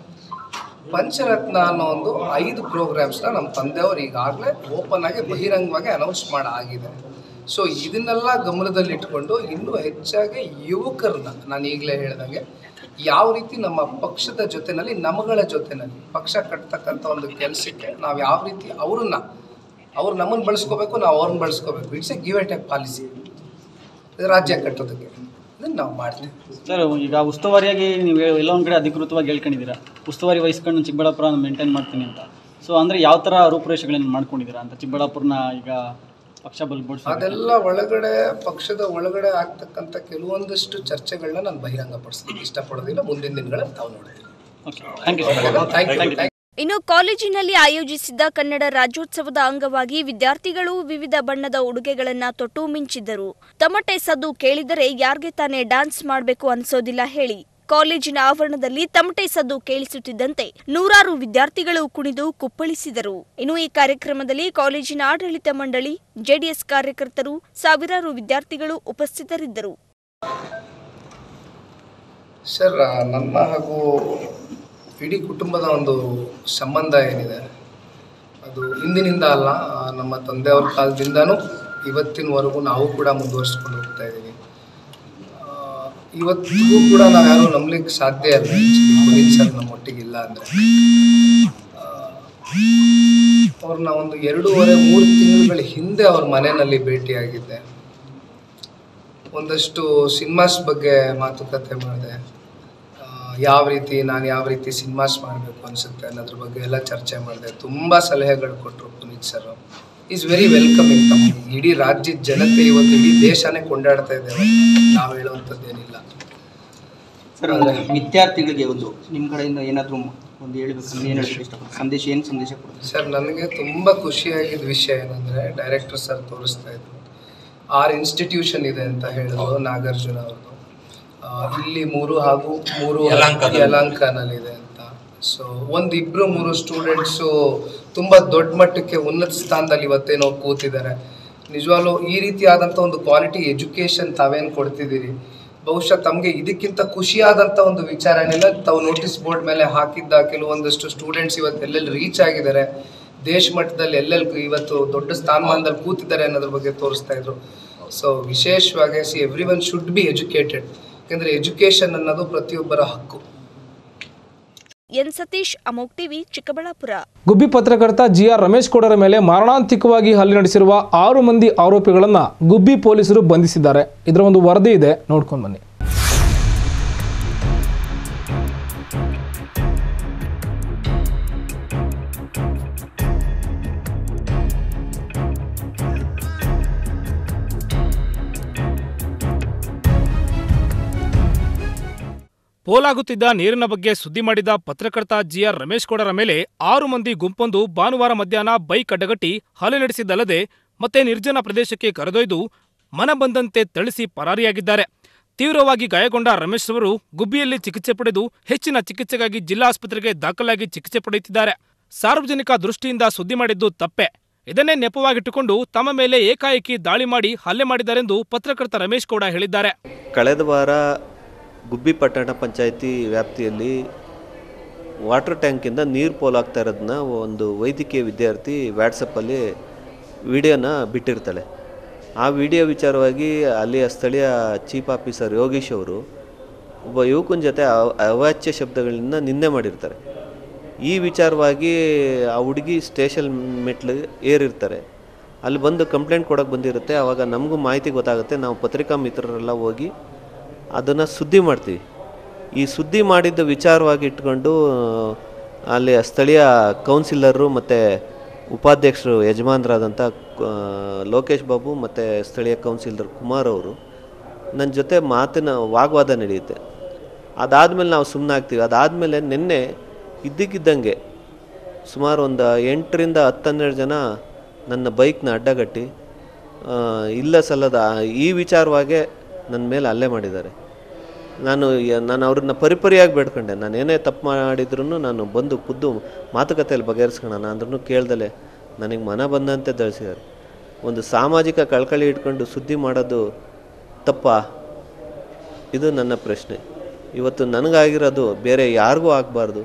ಪಂಚರತ್ನ ಅನ್ನೋ ಒಂದು ಐದು ಪ್ರೋಗ್ರಾಮ್ಸ್ನ ನಮ್ಮ ತಂದೆಯವರು ಈಗಾಗಲೇ ಓಪನ್ ಆಗಿ ಬಹಿರಂಗವಾಗಿ ಅನೌನ್ಸ್ ಮಾಡಾಗಿದೆ ಸೊ ಇದನ್ನೆಲ್ಲ ಗಮನದಲ್ಲಿಟ್ಕೊಂಡು ಇನ್ನೂ ಹೆಚ್ಚಾಗಿ ಯುವಕರನ್ನ ನಾನು ಈಗಲೇ ಹೇಳ್ದಂಗೆ ಯಾವ ರೀತಿ ನಮ್ಮ ಪಕ್ಷದ ಜೊತೆನಲ್ಲಿ ನಮಗಳ ಜೊತೆನಲ್ಲಿ ಪಕ್ಷ ಕಟ್ತಕ್ಕಂಥ ಒಂದು ಕೆಲಸಕ್ಕೆ ನಾವು ಯಾವ ರೀತಿ ಅವ್ರನ್ನ ಅವ್ರು ನಮ್ಮನ್ನು ಬಳಸ್ಕೋಬೇಕು ನಾವು ಅವ್ರನ್ನ ಬಳಸ್ಕೋಬೇಕು it's a give a tech policy ರಾಜ್ಯ ಕಟ್ಟೋದಕ್ಕೆ ಇದನ್ನು ನಾವು ಮಾಡ್ತೀವಿ ಸರ್ ಈಗ ಉಸ್ತುವಾರಿಯಾಗಿ ನೀವು ಹೇಳಿ- ಎಲ್ಲ ಒಂದು ಕಡೆ ಅಧಿಕೃತವಾಗಿ ಹೇಳ್ಕೊಂಡಿದ್ದೀರಾ ಉಸ್ತುವಾರಿ ವಹಿಸ್ಕೊಂಡು ಚಿಕ್ಕಬಳ್ಳಾಪುರ ಮೇಂಟೈನ್ ಮಾಡ್ತೀನಿ ಅಂತ ಸೊ ಅಂದರೆ ಯಾವ ಥರ ರೂಪುರೇಷೆಗಳನ್ನು ಮಾಡ್ಕೊಂಡಿದ್ದೀರಾ ಅಂತ ಚಿಕ್ಕಬಳ್ಳಾಪುರನ ಈಗ ಪಕ್ಷ ಬಲಪಡಿಸೋ ಅದೆಲ್ಲ ಒಳಗಡೆ ಪಕ್ಷದ ಒಳಗಡೆ ಆಗ್ತಕ್ಕಂಥ ಕೆಲವೊಂದಷ್ಟು ಚರ್ಚೆಗಳನ್ನ ನಾನು ಬಹಿರಂಗಪಡಿಸ್ಲಿಕ್ಕೆ ಇಷ್ಟಪಡೋದಿಲ್ಲ ಮುಂದಿನ ದಿನಗಳಲ್ಲಿ ತಾವು ನೋಡ್ತೀವಿ ಥ್ಯಾಂಕ್ ಯು ಥ್ಯಾಂಕ್ ಯು ಇನ್ನು ಕಾಲೇಜಿನಲ್ಲಿ ಆಯೋಜಿಸಿದ್ದ ಕನ್ನಡ ರಾಜ್ಯೋತ್ಸವದ ಅಂಗವಾಗಿ ವಿದ್ಯಾರ್ಥಿಗಳು ವಿವಿಧ ಬಣ್ಣದ ಉಡುಗೆಗಳನ್ನ ತೊಟ್ಟು ಮಿಂಚಿದ್ದರು ತಮಟೆ ಸದ್ದು ಕೇಳಿದರೆ ಯಾರ್ಗೆ ತಾನೇ ಡ್ಯಾನ್ಸ್ ಮಾಡಬೇಕು ಅನ್ಸೋದಿಲ್ಲ ಹೇಳಿ ಕಾಲೇಜಿನ ಆವರಣದಲ್ಲಿ ತಮಟೆ ಸದ್ದು ಕೇಳಿಸುತ್ತಿದ್ದಂತೆ ನೂರಾರು ವಿದ್ಯಾರ್ಥಿಗಳು ಕುಣಿದು ಕುಪ್ಪಳಿಸಿದರು ಇನ್ನು ಈ ಕಾರ್ಯಕ್ರಮದಲ್ಲಿ ಕಾಲೇಜಿನ ಆಡಳಿತ ಮಂಡಳಿ ಜೆಡಿಎಸ್ ಕಾರ್ಯಕರ್ತರು ಸಾವಿರಾರು ವಿದ್ಯಾರ್ಥಿಗಳು ಉಪಸ್ಥಿತರಿದ್ದರು ಸರ್ ನನ್ನ ಹಾಗೂ ಇಡೀ ಕುಟುಂಬದ ಒಂದು ಸಂಬಂಧ ಏನಿದೆ ಅದು ಇಂದಿನಿಂದ ಅಲ್ಲ ಆ, ನಮ್ಮ ತಂದೆಯವ್ರ ಕಾಲದಿಂದನೂ ಇವತ್ತಿನವರೆಗೂ ನಾವು ಕೂಡ ಮುಂದುವರಿಸ್ಕೊಂಡು ಹೋಗ್ತಾ ಇದ್ದೀವಿ ಆ, ಇವತ್ತಿಗೂ ಕೂಡ ನಾವು ಯಾರು ನಂಬಲಿಕ್ಕೆ ಸಾಧ್ಯ ಇಲ್ಲ actually ಪುನೀತ್ ಸರ್ ನಮ್ಮ ಒಟ್ಟಿಗೆ ಇಲ್ಲ ಅಂದರೆ ಅವ್ರನ್ನ ಒಂದು ಎರಡೂವರೆ ಮೂರು ತಿಂಗಳುಗಳ ಹಿಂದೆ ಅವ್ರ ಮನೆಯಲ್ಲಿ ಭೇಟಿಯಾಗಿದ್ದೆ ಒಂದಷ್ಟು ಸಿನಿಮಾಸ್ ಬಗ್ಗೆ ಮಾತುಕತೆ ಮಾಡಿದೆ ಯಾವ ರೀತಿ ನಾನು ಯಾವ ರೀತಿ ಸಿನಿಮಾಸ್ ಮಾಡಬೇಕು ಅನಿಸುತ್ತೆ ಅನ್ನೋದ್ರ ಬಗ್ಗೆ ಎಲ್ಲ ಚರ್ಚೆ ಮಾಡಿದೆ ತುಂಬ ಸಲಹೆಗಳು ಕೊಟ್ಟರು Puneeth sir is very welcoming ತಮ್ಮ ಇಡೀ ರಾಜ್ಯದ ಜನತೆ ಇವತ್ತು ಇಡೀ ದೇಶನೇ ಕೊಂಡಾಡ್ತಾ ಇದ್ದೇವೆ ನಾವು ಹೇಳುವಂಥದ್ದೇನಿಲ್ಲ ಸರ್ ಒಂದು ವಿದ್ಯಾರ್ಥಿಗಳಿಗೆ ಒಂದು ನಿಮ್ಮ ಕಡೆಯಿಂದ ಏನಾದರೂ ಒಂದು ಹೇಳ್ಬೇಕು ಏನು ಹೇಳಬೇಕು ಇಷ್ಟಪಡ್ತೀನಿ ಸಂದೇಶ ಏನು ಸಂದೇಶ ಕೊಡ್ತೀವಿ ಸರ್ ನನಗೆ ತುಂಬ ಖುಷಿಯಾಗಿದ್ದ ವಿಷಯ ಏನಂದರೆ ಡೈರೆಕ್ಟರ್ ಸರ್ ತೋರಿಸ್ತಾ ಇದ್ರು ಆರು ಇನ್ಸ್ಟಿಟ್ಯೂಷನ್ ಇದೆ ಅಂತ ಹೇಳಿದ್ರು ನಾಗಾರ್ಜುನ ಅವ್ರದ್ದು ಆ, ಇಲ್ಲಿ ಮೂರು ಹಾಗೂ ಮೂರು ಯಲಹಂಕದಲ್ಲಿ. ಯಲಹಂಕನಲ್ಲಿದೆ ಅಂತ ಸೊ ಒಂದು ಇಬ್ರು ಮೂರು ಸ್ಟೂಡೆಂಟ್ಸು ತುಂಬ ದೊಡ್ಡ ಮಟ್ಟಕ್ಕೆ ಉನ್ನತ ಸ್ಥಾನದಲ್ಲಿ ಇವತ್ತೇನೋ ಕೂತಿದ್ದಾರೆ ನಿಜವಾಗ್ಲೂ ಈ ರೀತಿಯಾದಂಥ ಒಂದು ಕ್ವಾಲಿಟಿ ಎಜುಕೇಷನ್ ತಾವೇನು ಕೊಡ್ತಿದ್ದೀರಿ ಬಹುಶಃ ತಮಗೆ ಇದಕ್ಕಿಂತ ಖುಷಿಯಾದಂಥ ಒಂದು ವಿಚಾರ ಏನಿಲ್ಲ ತಾವು ನೋಟಿಸ್ ಬೋರ್ಡ್ ಮೇಲೆ ಹಾಕಿದ್ದ ಕೆಲವೊಂದಷ್ಟು ಸ್ಟೂಡೆಂಟ್ಸ್ ಇವತ್ತು ಎಲ್ಲೆಲ್ಲಿ ರೀಚ್ ಆಗಿದ್ದಾರೆ ದೇಶ ಮಟ್ಟದಲ್ಲಿ ಎಲ್ಲೆಲ್ಲಿ ಇವತ್ತು ದೊಡ್ಡ ಸ್ಥಾನಮಾನದಲ್ಲಿ ಕೂತಿದ್ದಾರೆ ಅನ್ನೋದ್ರ ಬಗ್ಗೆ ತೋರಿಸ್ತಾ ಇದ್ರು ಸೊ ವಿಶೇಷವಾಗಿ see every one should be educated ಯಾಕೆಂದರೆ ಎಜುಕೇಷನ್ ಅನ್ನೋದು ಪ್ರತಿಯೊಬ್ಬರ ಹಕ್ಕು ಎನ್ ಸತೀಶ್ ಅಮೋಕ್ ಟಿವಿ ಚಿಕ್ಕಬಳ್ಳಾಪುರ ಗುಬ್ಬಿ ಪತ್ರಕರ್ತ ಜಿ ಆರ್ ರಮೇಶ್ ಗೌಡರ ಮೇಲೆ ಮಾರಣಾಂತಿಕವಾಗಿ ಹಲ್ಲೆ ನಡೆಸಿರುವ ಆರು ಮಂದಿ ಆರೋಪಿಗಳನ್ನು ಗುಬ್ಬಿ ಪೊಲೀಸರು ಬಂಧಿಸಿದ್ದಾರೆ ಇದರ ಒಂದು ವರದಿ ಇದೆ ನೋಡ್ಕೊಂಡು ಬನ್ನಿ ಪೋಲಾಗುತ್ತಿದ್ದ ನೀರಿನ ಬಗ್ಗೆ ಸುದ್ದಿ ಮಾಡಿದ ಪತ್ರಕರ್ತ ಜಿಆರ್ ರಮೇಶ್ ಗೌಡರ ಮೇಲೆ ಆರು ಮಂದಿ ಗುಂಪೊಂದು ಭಾನುವಾರ ಮಧ್ಯಾಹ್ನ ಬೈಕ್ ಅಡ್ಡಗಟ್ಟಿ ಹಲ್ಲೆ ನಡೆಸಿದ್ದಲ್ಲದೆ ಮತ್ತೆ ನಿರ್ಜನ ಪ್ರದೇಶಕ್ಕೆ ಕರೆದೊಯ್ದು ಮನ ಬಂದಂತೆ ಥಳಿಸಿ ಪರಾರಿಯಾಗಿದ್ದಾರೆ ತೀವ್ರವಾಗಿ ಗಾಯಗೊಂಡ ರಮೇಶ್ ಅವರು ಗುಬ್ಬಿಯಲ್ಲಿ ಚಿಕಿತ್ಸೆ ಪಡೆದು ಹೆಚ್ಚಿನ ಚಿಕಿತ್ಸೆಗಾಗಿ ಜಿಲ್ಲಾ ಆಸ್ಪತ್ರೆಗೆ ದಾಖಲಾಗಿ ಚಿಕಿತ್ಸೆ ಪಡೆಯುತ್ತಿದ್ದಾರೆ ಸಾರ್ವಜನಿಕ ದೃಷ್ಟಿಯಿಂದ ಸುದ್ದಿ ಮಾಡಿದ್ದು ತಪ್ಪೆ ಇದನ್ನೇ ನೆಪವಾಗಿಟ್ಟುಕೊಂಡು ತಮ್ಮ ಮೇಲೆ ಏಕಾಏಕಿ ದಾಳಿ ಮಾಡಿ ಹಲ್ಲೆ ಮಾಡಿದ್ದಾರೆಂದು ಪತ್ರಕರ್ತ ರಮೇಶ್ ಗೌಡ ಹೇಳಿದ್ದಾರೆ ಕಳೆದ ವಾರ ಗುಬ್ಬಿ ಪಟ್ಟಣ ಪಂಚಾಯಿತಿ ವ್ಯಾಪ್ತಿಯಲ್ಲಿ ವಾಟರ್ ಟ್ಯಾಂಕಿಂದ ನೀರು ಪೋಲಾಗ್ತಾ ಇರೋದನ್ನ ಒಂದು ವೈದ್ಯಕೀಯ ವಿದ್ಯಾರ್ಥಿ ವ್ಯಾಟ್ಸಪ್ಪಲ್ಲಿ ವಿಡಿಯೋನ ಬಿಟ್ಟಿರ್ತಾಳೆ ಆ ವಿಡಿಯೋ ವಿಚಾರವಾಗಿ ಅಲ್ಲಿಯ ಸ್ಥಳೀಯ ಚೀಫ್ ಆಫೀಸರ್ ಯೋಗೀಶ್ ಅವರು ಒಬ್ಬ ಯುವಕನ ಜೊತೆ ಅವ- ಅವಾಚ್ಯ ಶಬ್ದಗಳಿಂದ ನಿಂದೆ ಮಾಡಿರ್ತಾರೆ ಈ ವಿಚಾರವಾಗಿ ಆ ಹುಡುಗಿ ಸ್ಟೇಷನ್ ಮೆಟ್ಲು ಏರಿರ್ತಾರೆ ಅಲ್ಲಿ ಬಂದು ಕಂಪ್ಲೇಂಟ್ ಕೊಡೋಕೆ ಬಂದಿರುತ್ತೆ ಆವಾಗ ನಮಗೂ ಮಾಹಿತಿ ಗೊತ್ತಾಗುತ್ತೆ ನಾವು ಪತ್ರಿಕಾ ಮಿತ್ರರೆಲ್ಲ ಹೋಗಿ ಅದನ್ನು ಸುದ್ದಿ ಮಾಡ್ತೀವಿ ಈ ಸುದ್ದಿ ಮಾಡಿದ್ದ ವಿಚಾರವಾಗಿ ಇಟ್ಕೊಂಡು ಅಲ್ಲಿ ಸ್ಥಳೀಯ ಕೌನ್ಸಿಲರು ಮತ್ತು ಉಪಾಧ್ಯಕ್ಷರು ಯಜಮಾನರಾದಂಥ ಆ, ಲೋಕೇಶ್ ಬಾಬು ಮತ್ತು ಸ್ಥಳೀಯ ಕೌನ್ಸಿಲರ್ ಕುಮಾರ್ ಅವರು ನನ್ನ ಜೊತೆ ಮಾತಿನ ವಾಗ್ವಾದ ನಡೆಯುತ್ತೆ ಅದಾದಮೇಲೆ ನಾವು ಸುಮ್ಮನೆ ಆಗ್ತೀವಿ ಅದಾದಮೇಲೆ ನಿನ್ನೆ ಇದ್ದಕ್ಕಿದ್ದಂಗೆ ಸುಮಾರು ಒಂದು ಎಂಟರಿಂದ ಹತ್ತನ್ನೆರಡು ಜನ ನನ್ನ ಬೈಕ್ನ ಅಡ್ಡಗಟ್ಟಿ ಆ, ಇಲ್ಲ ಸಲ್ಲದ ಈ ವಿಚಾರವಾಗೇ ನನ್ನ ಮೇಲೆ ಹಲ್ಲೆ ಮಾಡಿದ್ದಾರೆ ನಾನು ಯ- ನಾನು ಅವ್ರನ್ನ ಪರಿಪರಿಯಾಗಿ ಬೇಡ್ಕೊಂಡೆ ನಾನು ಏನೇ ತಪ್ಪು ಮಾಡಿದ್ರು ನಾನು ಬಂದು ಖುದ್ದು ಮಾತುಕತೆಯಲ್ಲಿ ಬಗೆಹರಿಸ್ಕೊಳ್ಳೋಣ ಅಂದ್ರೂ ಕೇಳ್ದಲೆ ನನಗೆ ಮನ ಬಂದಂತೆ ದಳಿಸಿದ್ದಾರೆ ಒಂದು ಸಾಮಾಜಿಕ ಕಳ್ಕಳಿ ಇಟ್ಕೊಂಡು ಸುದ್ದಿ ಮಾಡೋದು ತಪ್ಪಾ ಇದು ನನ್ನ ಪ್ರಶ್ನೆ ಇವತ್ತು ನನಗಾಗಿರೋದು ಬೇರೆ ಯಾರಿಗೂ ಆಗಬಾರ್ದು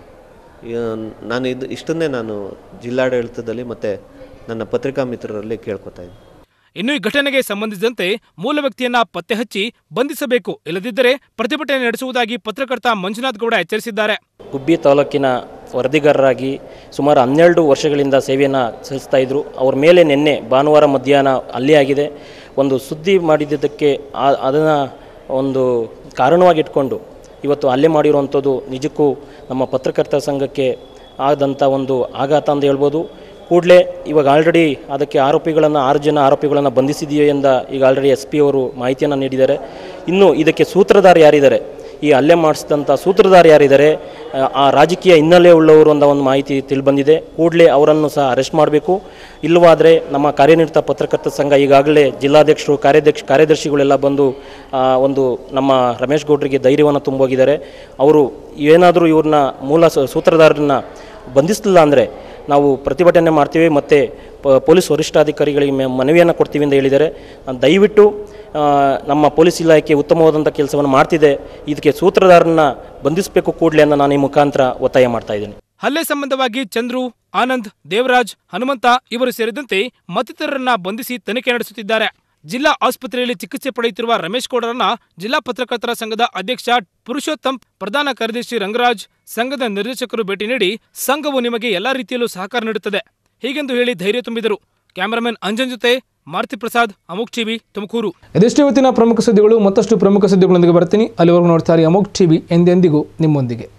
ನಾನು ಇದು ಇಷ್ಟನ್ನೇ ನಾನು ಜಿಲ್ಲಾಡಳಿತದಲ್ಲಿ ಮತ್ತು ನನ್ನ ಪತ್ರಿಕಾ ಮಿತ್ರರಲ್ಲಿ ಕೇಳ್ಕೊತಾ ಇದ್ದೀನಿ ಇನ್ನು ಈ ಘಟನೆಗೆ ಸಂಬಂಧಿಸಿದಂತೆ ಮೂಲ ವ್ಯಕ್ತಿಯನ್ನ ಪತ್ತೆ ಹಚ್ಚಿ ಬಂಧಿಸಬೇಕು ಇಲ್ಲದಿದ್ದರೆ ಪ್ರತಿಭಟನೆ ನಡೆಸುವುದಾಗಿ ಪತ್ರಕರ್ತ ಮಂಜುನಾಥ್ ಗೌಡ ಎಚ್ಚರಿಸಿದ್ದಾರೆ ಗುಬ್ಬಿ ತಾಲೂಕಿನ ವರದಿಗಾರರಾಗಿ ಸುಮಾರು ಹನ್ನೆರಡು ವರ್ಷಗಳಿಂದ ಸೇವೆಯನ್ನು ಸಲ್ಲಿಸ್ತಾ ಇದ್ದರು ಅವ್ರ ಮೇಲೆ ನಿನ್ನೆ ಭಾನುವಾರ ಮಧ್ಯಾಹ್ನ ಹಲ್ಲೆ ಆಗಿದೆ ಒಂದು ಸುದ್ದಿ ಮಾಡಿದ್ದಕ್ಕೆ ಅದನ್ನು ಒಂದು ಕಾರಣವಾಗಿಟ್ಕೊಂಡು ಇವತ್ತು ಹಲ್ಲೆ ಮಾಡಿರುವಂಥದ್ದು ನಿಜಕ್ಕೂ ನಮ್ಮ ಪತ್ರಕರ್ತ ಸಂಘಕ್ಕೆ ಆದಂಥ ಒಂದು ಆಘಾತ ಅಂತ ಹೇಳ್ಬೋದು ಕೂಡಲೇ ಇವಾಗ ಆಲ್ರೆಡಿ ಅದಕ್ಕೆ ಆರೋಪಿಗಳನ್ನು ಆರು ಜನ ಆರೋಪಿಗಳನ್ನು ಬಂಧಿಸಿದೆಯೋ ಎಂದ ಈಗ ಆಲ್ರೆಡಿ ಎಸ್ ಪಿ ಅವರು ಮಾಹಿತಿಯನ್ನು ನೀಡಿದ್ದಾರೆ ಇನ್ನು ಇದಕ್ಕೆ ಸೂತ್ರಧಾರ ಯಾರಿದ್ದಾರೆ ಈ ಹಲ್ಲೆ ಮಾಡಿಸಿದಂಥ ಸೂತ್ರಧಾರ ಯಾರಿದ್ದಾರೆ ಆ, ಆ ರಾಜಕೀಯ ಹಿನ್ನೆಲೆ ಉಳ್ಳವರು ಅಂತ ಒಂದು ಮಾಹಿತಿ ತಿಳಿಬಂದಿದೆ ಕೂಡಲೇ ಅವರನ್ನು ಸಹ ಅರೆಸ್ಟ್ ಮಾಡಬೇಕು ಇಲ್ಲವಾದರೆ ನಮ್ಮ ಕಾರ್ಯನಿರತ ಪತ್ರಕರ್ತ ಸಂಘ ಈಗಾಗಲೇ ಜಿಲ್ಲಾಧ್ಯಕ್ಷರು ಕಾರ್ಯಾಧ್ಯಕ್ಷ ಕಾರ್ಯದರ್ಶಿಗಳೆಲ್ಲ ಬಂದು ಆ, ಒಂದು ನಮ್ಮ ರಮೇಶ್ ಗೌಡ್ರಿಗೆ ಧೈರ್ಯವನ್ನು ತುಂಬೋಗಿದ್ದಾರೆ ಅವರು ಏನಾದರೂ ಇವ್ರನ್ನ ಮೂಲ ಸೂ- ಸೂತ್ರಧಾರರನ್ನ ಬಂಧಿಸಲಿಲ್ಲ ಅಂದರೆ ನಾವು ಪ್ರತಿಭಟನೆ ಮಾಡ್ತೀವಿ ಮತ್ತು ಪ- ಪೊಲೀಸ್ ವರಿಷ್ಠಾಧಿಕಾರಿಗಳಿಗೆ ಮೆ- ಮನವಿಯನ್ನು ಕೊಡ್ತೀವಿ ಅಂತ ಹೇಳಿದ್ದಾರೆ ಆ, ದಯವಿಟ್ಟು ಆ, ನಮ್ಮ ಪೊಲೀಸ್ ಇಲಾಖೆ ಉತ್ತಮವಾದಂಥ ಕೆಲಸವನ್ನು ಮಾಡ್ತಿದೆ ಇದಕ್ಕೆ ಸೂತ್ರಧಾರನ್ನ ಬಂಧಿಸಬೇಕು ಕೂಡಲೇ ಅಂತ ನಾನು ಈ ಮುಖಾಂತರ ಒತ್ತಾಯ ಮಾಡ್ತಾ ಇದ್ದೀನಿ ಹಲ್ಲೆ ಸಂಬಂಧವಾಗಿ ಚಂದ್ರು ಆನಂದ್ ದೇವರಾಜ್ ಹನುಮಂತ ಇವರು ಸೇರಿದಂತೆ ಮತ್ತಿತರರನ್ನ ಬಂಧಿಸಿ ತನಿಖೆ ನಡೆಸುತ್ತಿದ್ದಾರೆ ಜಿಲ್ಲಾ ಆಸ್ಪತ್ರೆಯಲ್ಲಿ ಚಿಕಿತ್ಸೆ ಪಡೆಯುತ್ತಿರುವ ರಮೇಶ್ ಗೌಡರನ್ನ ಜಿಲ್ಲಾ ಪತ್ರಕರ್ತರ ಸಂಘದ ಅಧ್ಯಕ್ಷ ಪುರುಷೋತ್ತಮ್ ಪ್ರಧಾನ ಕಾರ್ಯದರ್ಶಿ ರಂಗರಾಜ್ ಸಂಘದ ನಿರ್ದೇಶಕರು ಭೇಟಿ ನೀಡಿ ಸಂಘವು ನಿಮಗೆ ಎಲ್ಲಾ ರೀತಿಯಲ್ಲೂ ಸಹಕಾರ ನೀಡುತ್ತದೆ ಹೀಗೆಂದು ಹೇಳಿ ಧೈರ್ಯ ತುಂಬಿದರು ಕ್ಯಾಮರಾಮನ್ ಅಂಜನ್ ಜೊತೆ ಮಾರುತಿ ಪ್ರಸಾದ್ ಅಮುಕ್ ಟಿವಿ ತುಮಕೂರು ಇದಿಷ್ಟು ಇವತ್ತಿನ ಪ್ರಮುಖ ಸುದ್ದಿಗಳು ಮತ್ತಷ್ಟು ಪ್ರಮುಖ ಸುದ್ದಿಗಳೊಂದಿಗೆ ಬರ್ತೀನಿ ಅಲ್ಲಿವರೆಗೂ ನೋಡ್ತಾರೆ ಅಮೋಕ್ ಟಿವಿ ಎಂದೆಂದಿಗೂ ನಿಮ್ಮೊಂದಿಗೆ